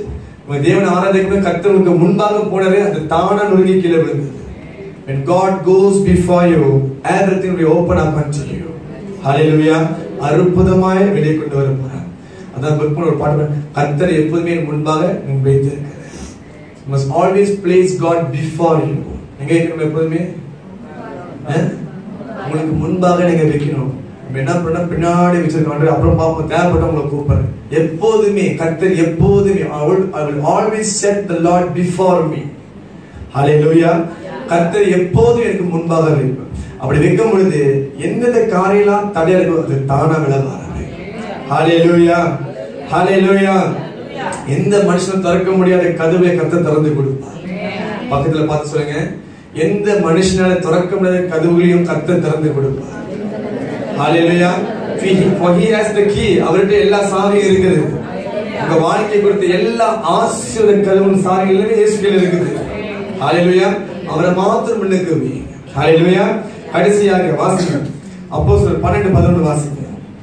உங்க தேவன் ஆராதிக்கணும் கர்த்தருக்கு முன்பாக போனதே அந்த தானா நொறுங்கி கீழே விழுந்தது when god goes before you everything will open up unto you hallelujah அற்புதமாய் வெளியே கொண்டு வர போறார் அதான் புக்மன் ஒரு பாட்டு பாடு- கர்த்தர் எப்போதுமே என் முன்பாக முன் வைத்திருக்கிறார் You must always place God before you எங்க வைக்கணும் எப்போதுமே அஹ்? உங்களுக்கு முன்பாக நீங்க வைக்கணும் நம்ம என்ன பண்ண பின்னாடி வச்சிருக்கோம் அப்புறம் பார்ப்போம் தேவைப்பட்ட உங்களை கூப்பிடுறேன் எப்போதுமே கர்த்தர் எப்போதுமே I will I will always set the Lord before me ஹalleluya கர்த்தர் எப்போதும் எனக்கு முன்பாக வைப்பார் அப்படி வைக்கும் பொழுது எந்தெந்த காரியெல்லாம் தடையா இருக்கோ அது தானா விலக ஆரம்பிக்கும் ஹalleluya ஹalleluya எந்த மனுஷனும் திறக்க முடியாத கதவை கர்த்தர் திறந்து கொடுப்பார் பக்கத்துல பார்த்து சொல்லுங்க எந்த மனுஷனால திறக்க முடியாத கதவுகளையும் கர்த்தர் திறந்து கொடுப்பார் ஹalleluya He- for he has the key அவர்கிட்ட எல்லா சாவியும் இருக்குது உங்க வாழ்க்கை கொடுத்த எல்லா ஆசீர்வாத கதவும் சாவி எல்லாமே இயேசுவில் இருக்குது ஹalleluya அவரை மாத்திரம் முன்னுக்கு வைங்க ஹalleluya கடைசியாக வாசிங்க அப்போஸ்தலர் 12 11 வாசிங்க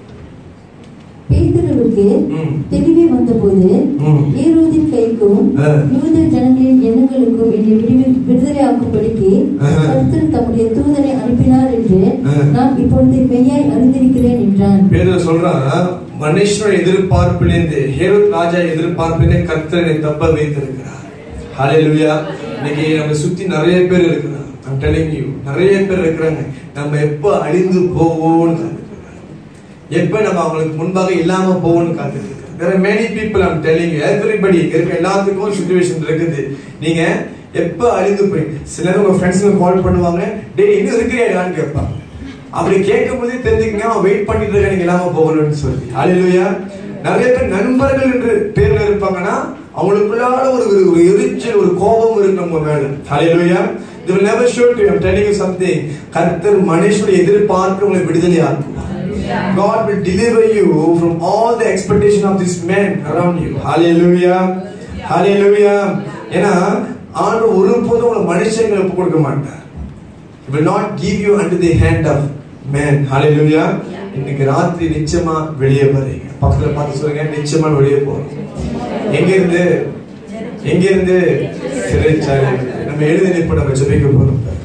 பேதுருவுக்கு ம். தெளிவே வந்தபோது ம். ஏரோதின் கைக்கும் ஆ. யூத ஜனங்களின் எண்ணங்களுக்கும் என்னை விடுவி- விடுதலையாக்கும்படிக்கு ஆஹா. கர்த்தர் தம்முடைய தூதனை அனுப்பினார் என்று ஆ. நான் இப்பொழுது மெய்யாய் அறிந்திருக்கிறேன் என்றான் பேதுரு சொல்றான் மனுஷனோட எதிர்பார்ப்பிலிருந்து ஹேரோத் ராஜா எதிர்பார்ப்பிலே கர்த்தரை தப்ப வைத்திருக்கிறார் ஹalleluya இன்னைக்கு நம்ம சுத்தி நிறைய பேர் இருக்கிறாங்க I'm telling you நிறைய பேர் இருக்கிறாங்க நம்ம எப்ப அழிந்து போவோம்னு காத்துட்டு எப்ப நம்ம அவங்களுக்கு முன்பாக இல்லாம போவோம்னு காத்துட்டு இருக்கோம். there are many people I'm telling you everybody இங்க இருக்க எல்லாத்துக்கும் சுச்சுவேஷன் இருக்குது நீங்க எப்ப அழிந்து போய் சிலர் உங்க ஃப்ரெண்ட்ஸுங்க கால் பண்ணுவாங்க டேய் இன்னும் இருக்கிறியாடான்னு கேட்பாங்க அப்படி கேட்கும் போதே தெரிஞ்சுக்கங்க அவன் வெயிட் பண்ணிட்டு இருக்க நீங்க இல்லாம போகணும்னு சொல்லி ஹalleluya நிறைய பேர் நண்பர்கள் என்று பேர்ல இருப்பாங்கன்னா அவங்களுக்குள்ளால ஒரு ஒரு- ஒரு எரிச்சல் ஒரு கோபம் இருக்கு நம்ம மேல ஹalleluya they will never show to you i'm telling you something கர்த்தர் மனுஷனுடைய எதிர்பார்ப்பு உங்களை விடுதலை ஆக்குவார் God will deliver you from all the expectation of this man around you. Hallelujah. Hallelujah. ஏன்னா ஆண்டு ஒருபோதும் உங்களை மனுஷங்களை ஒப்பு கொடுக்க மாட்டார் He will not give you under the hand of man. Hallelujah. இன்னைக்கு ராத்திரி நிச்சயமா வெளியே வரீங்க பக்கத்துல பார்த்து சொல்லுங்க நிச்சயமா வெளியே போறோம் எங்க இருந்து எங்க இருந்து சிறைச்சாலை நம்ம எழுதி நிற்ப நம்ம ஜெபிக்க போறோம்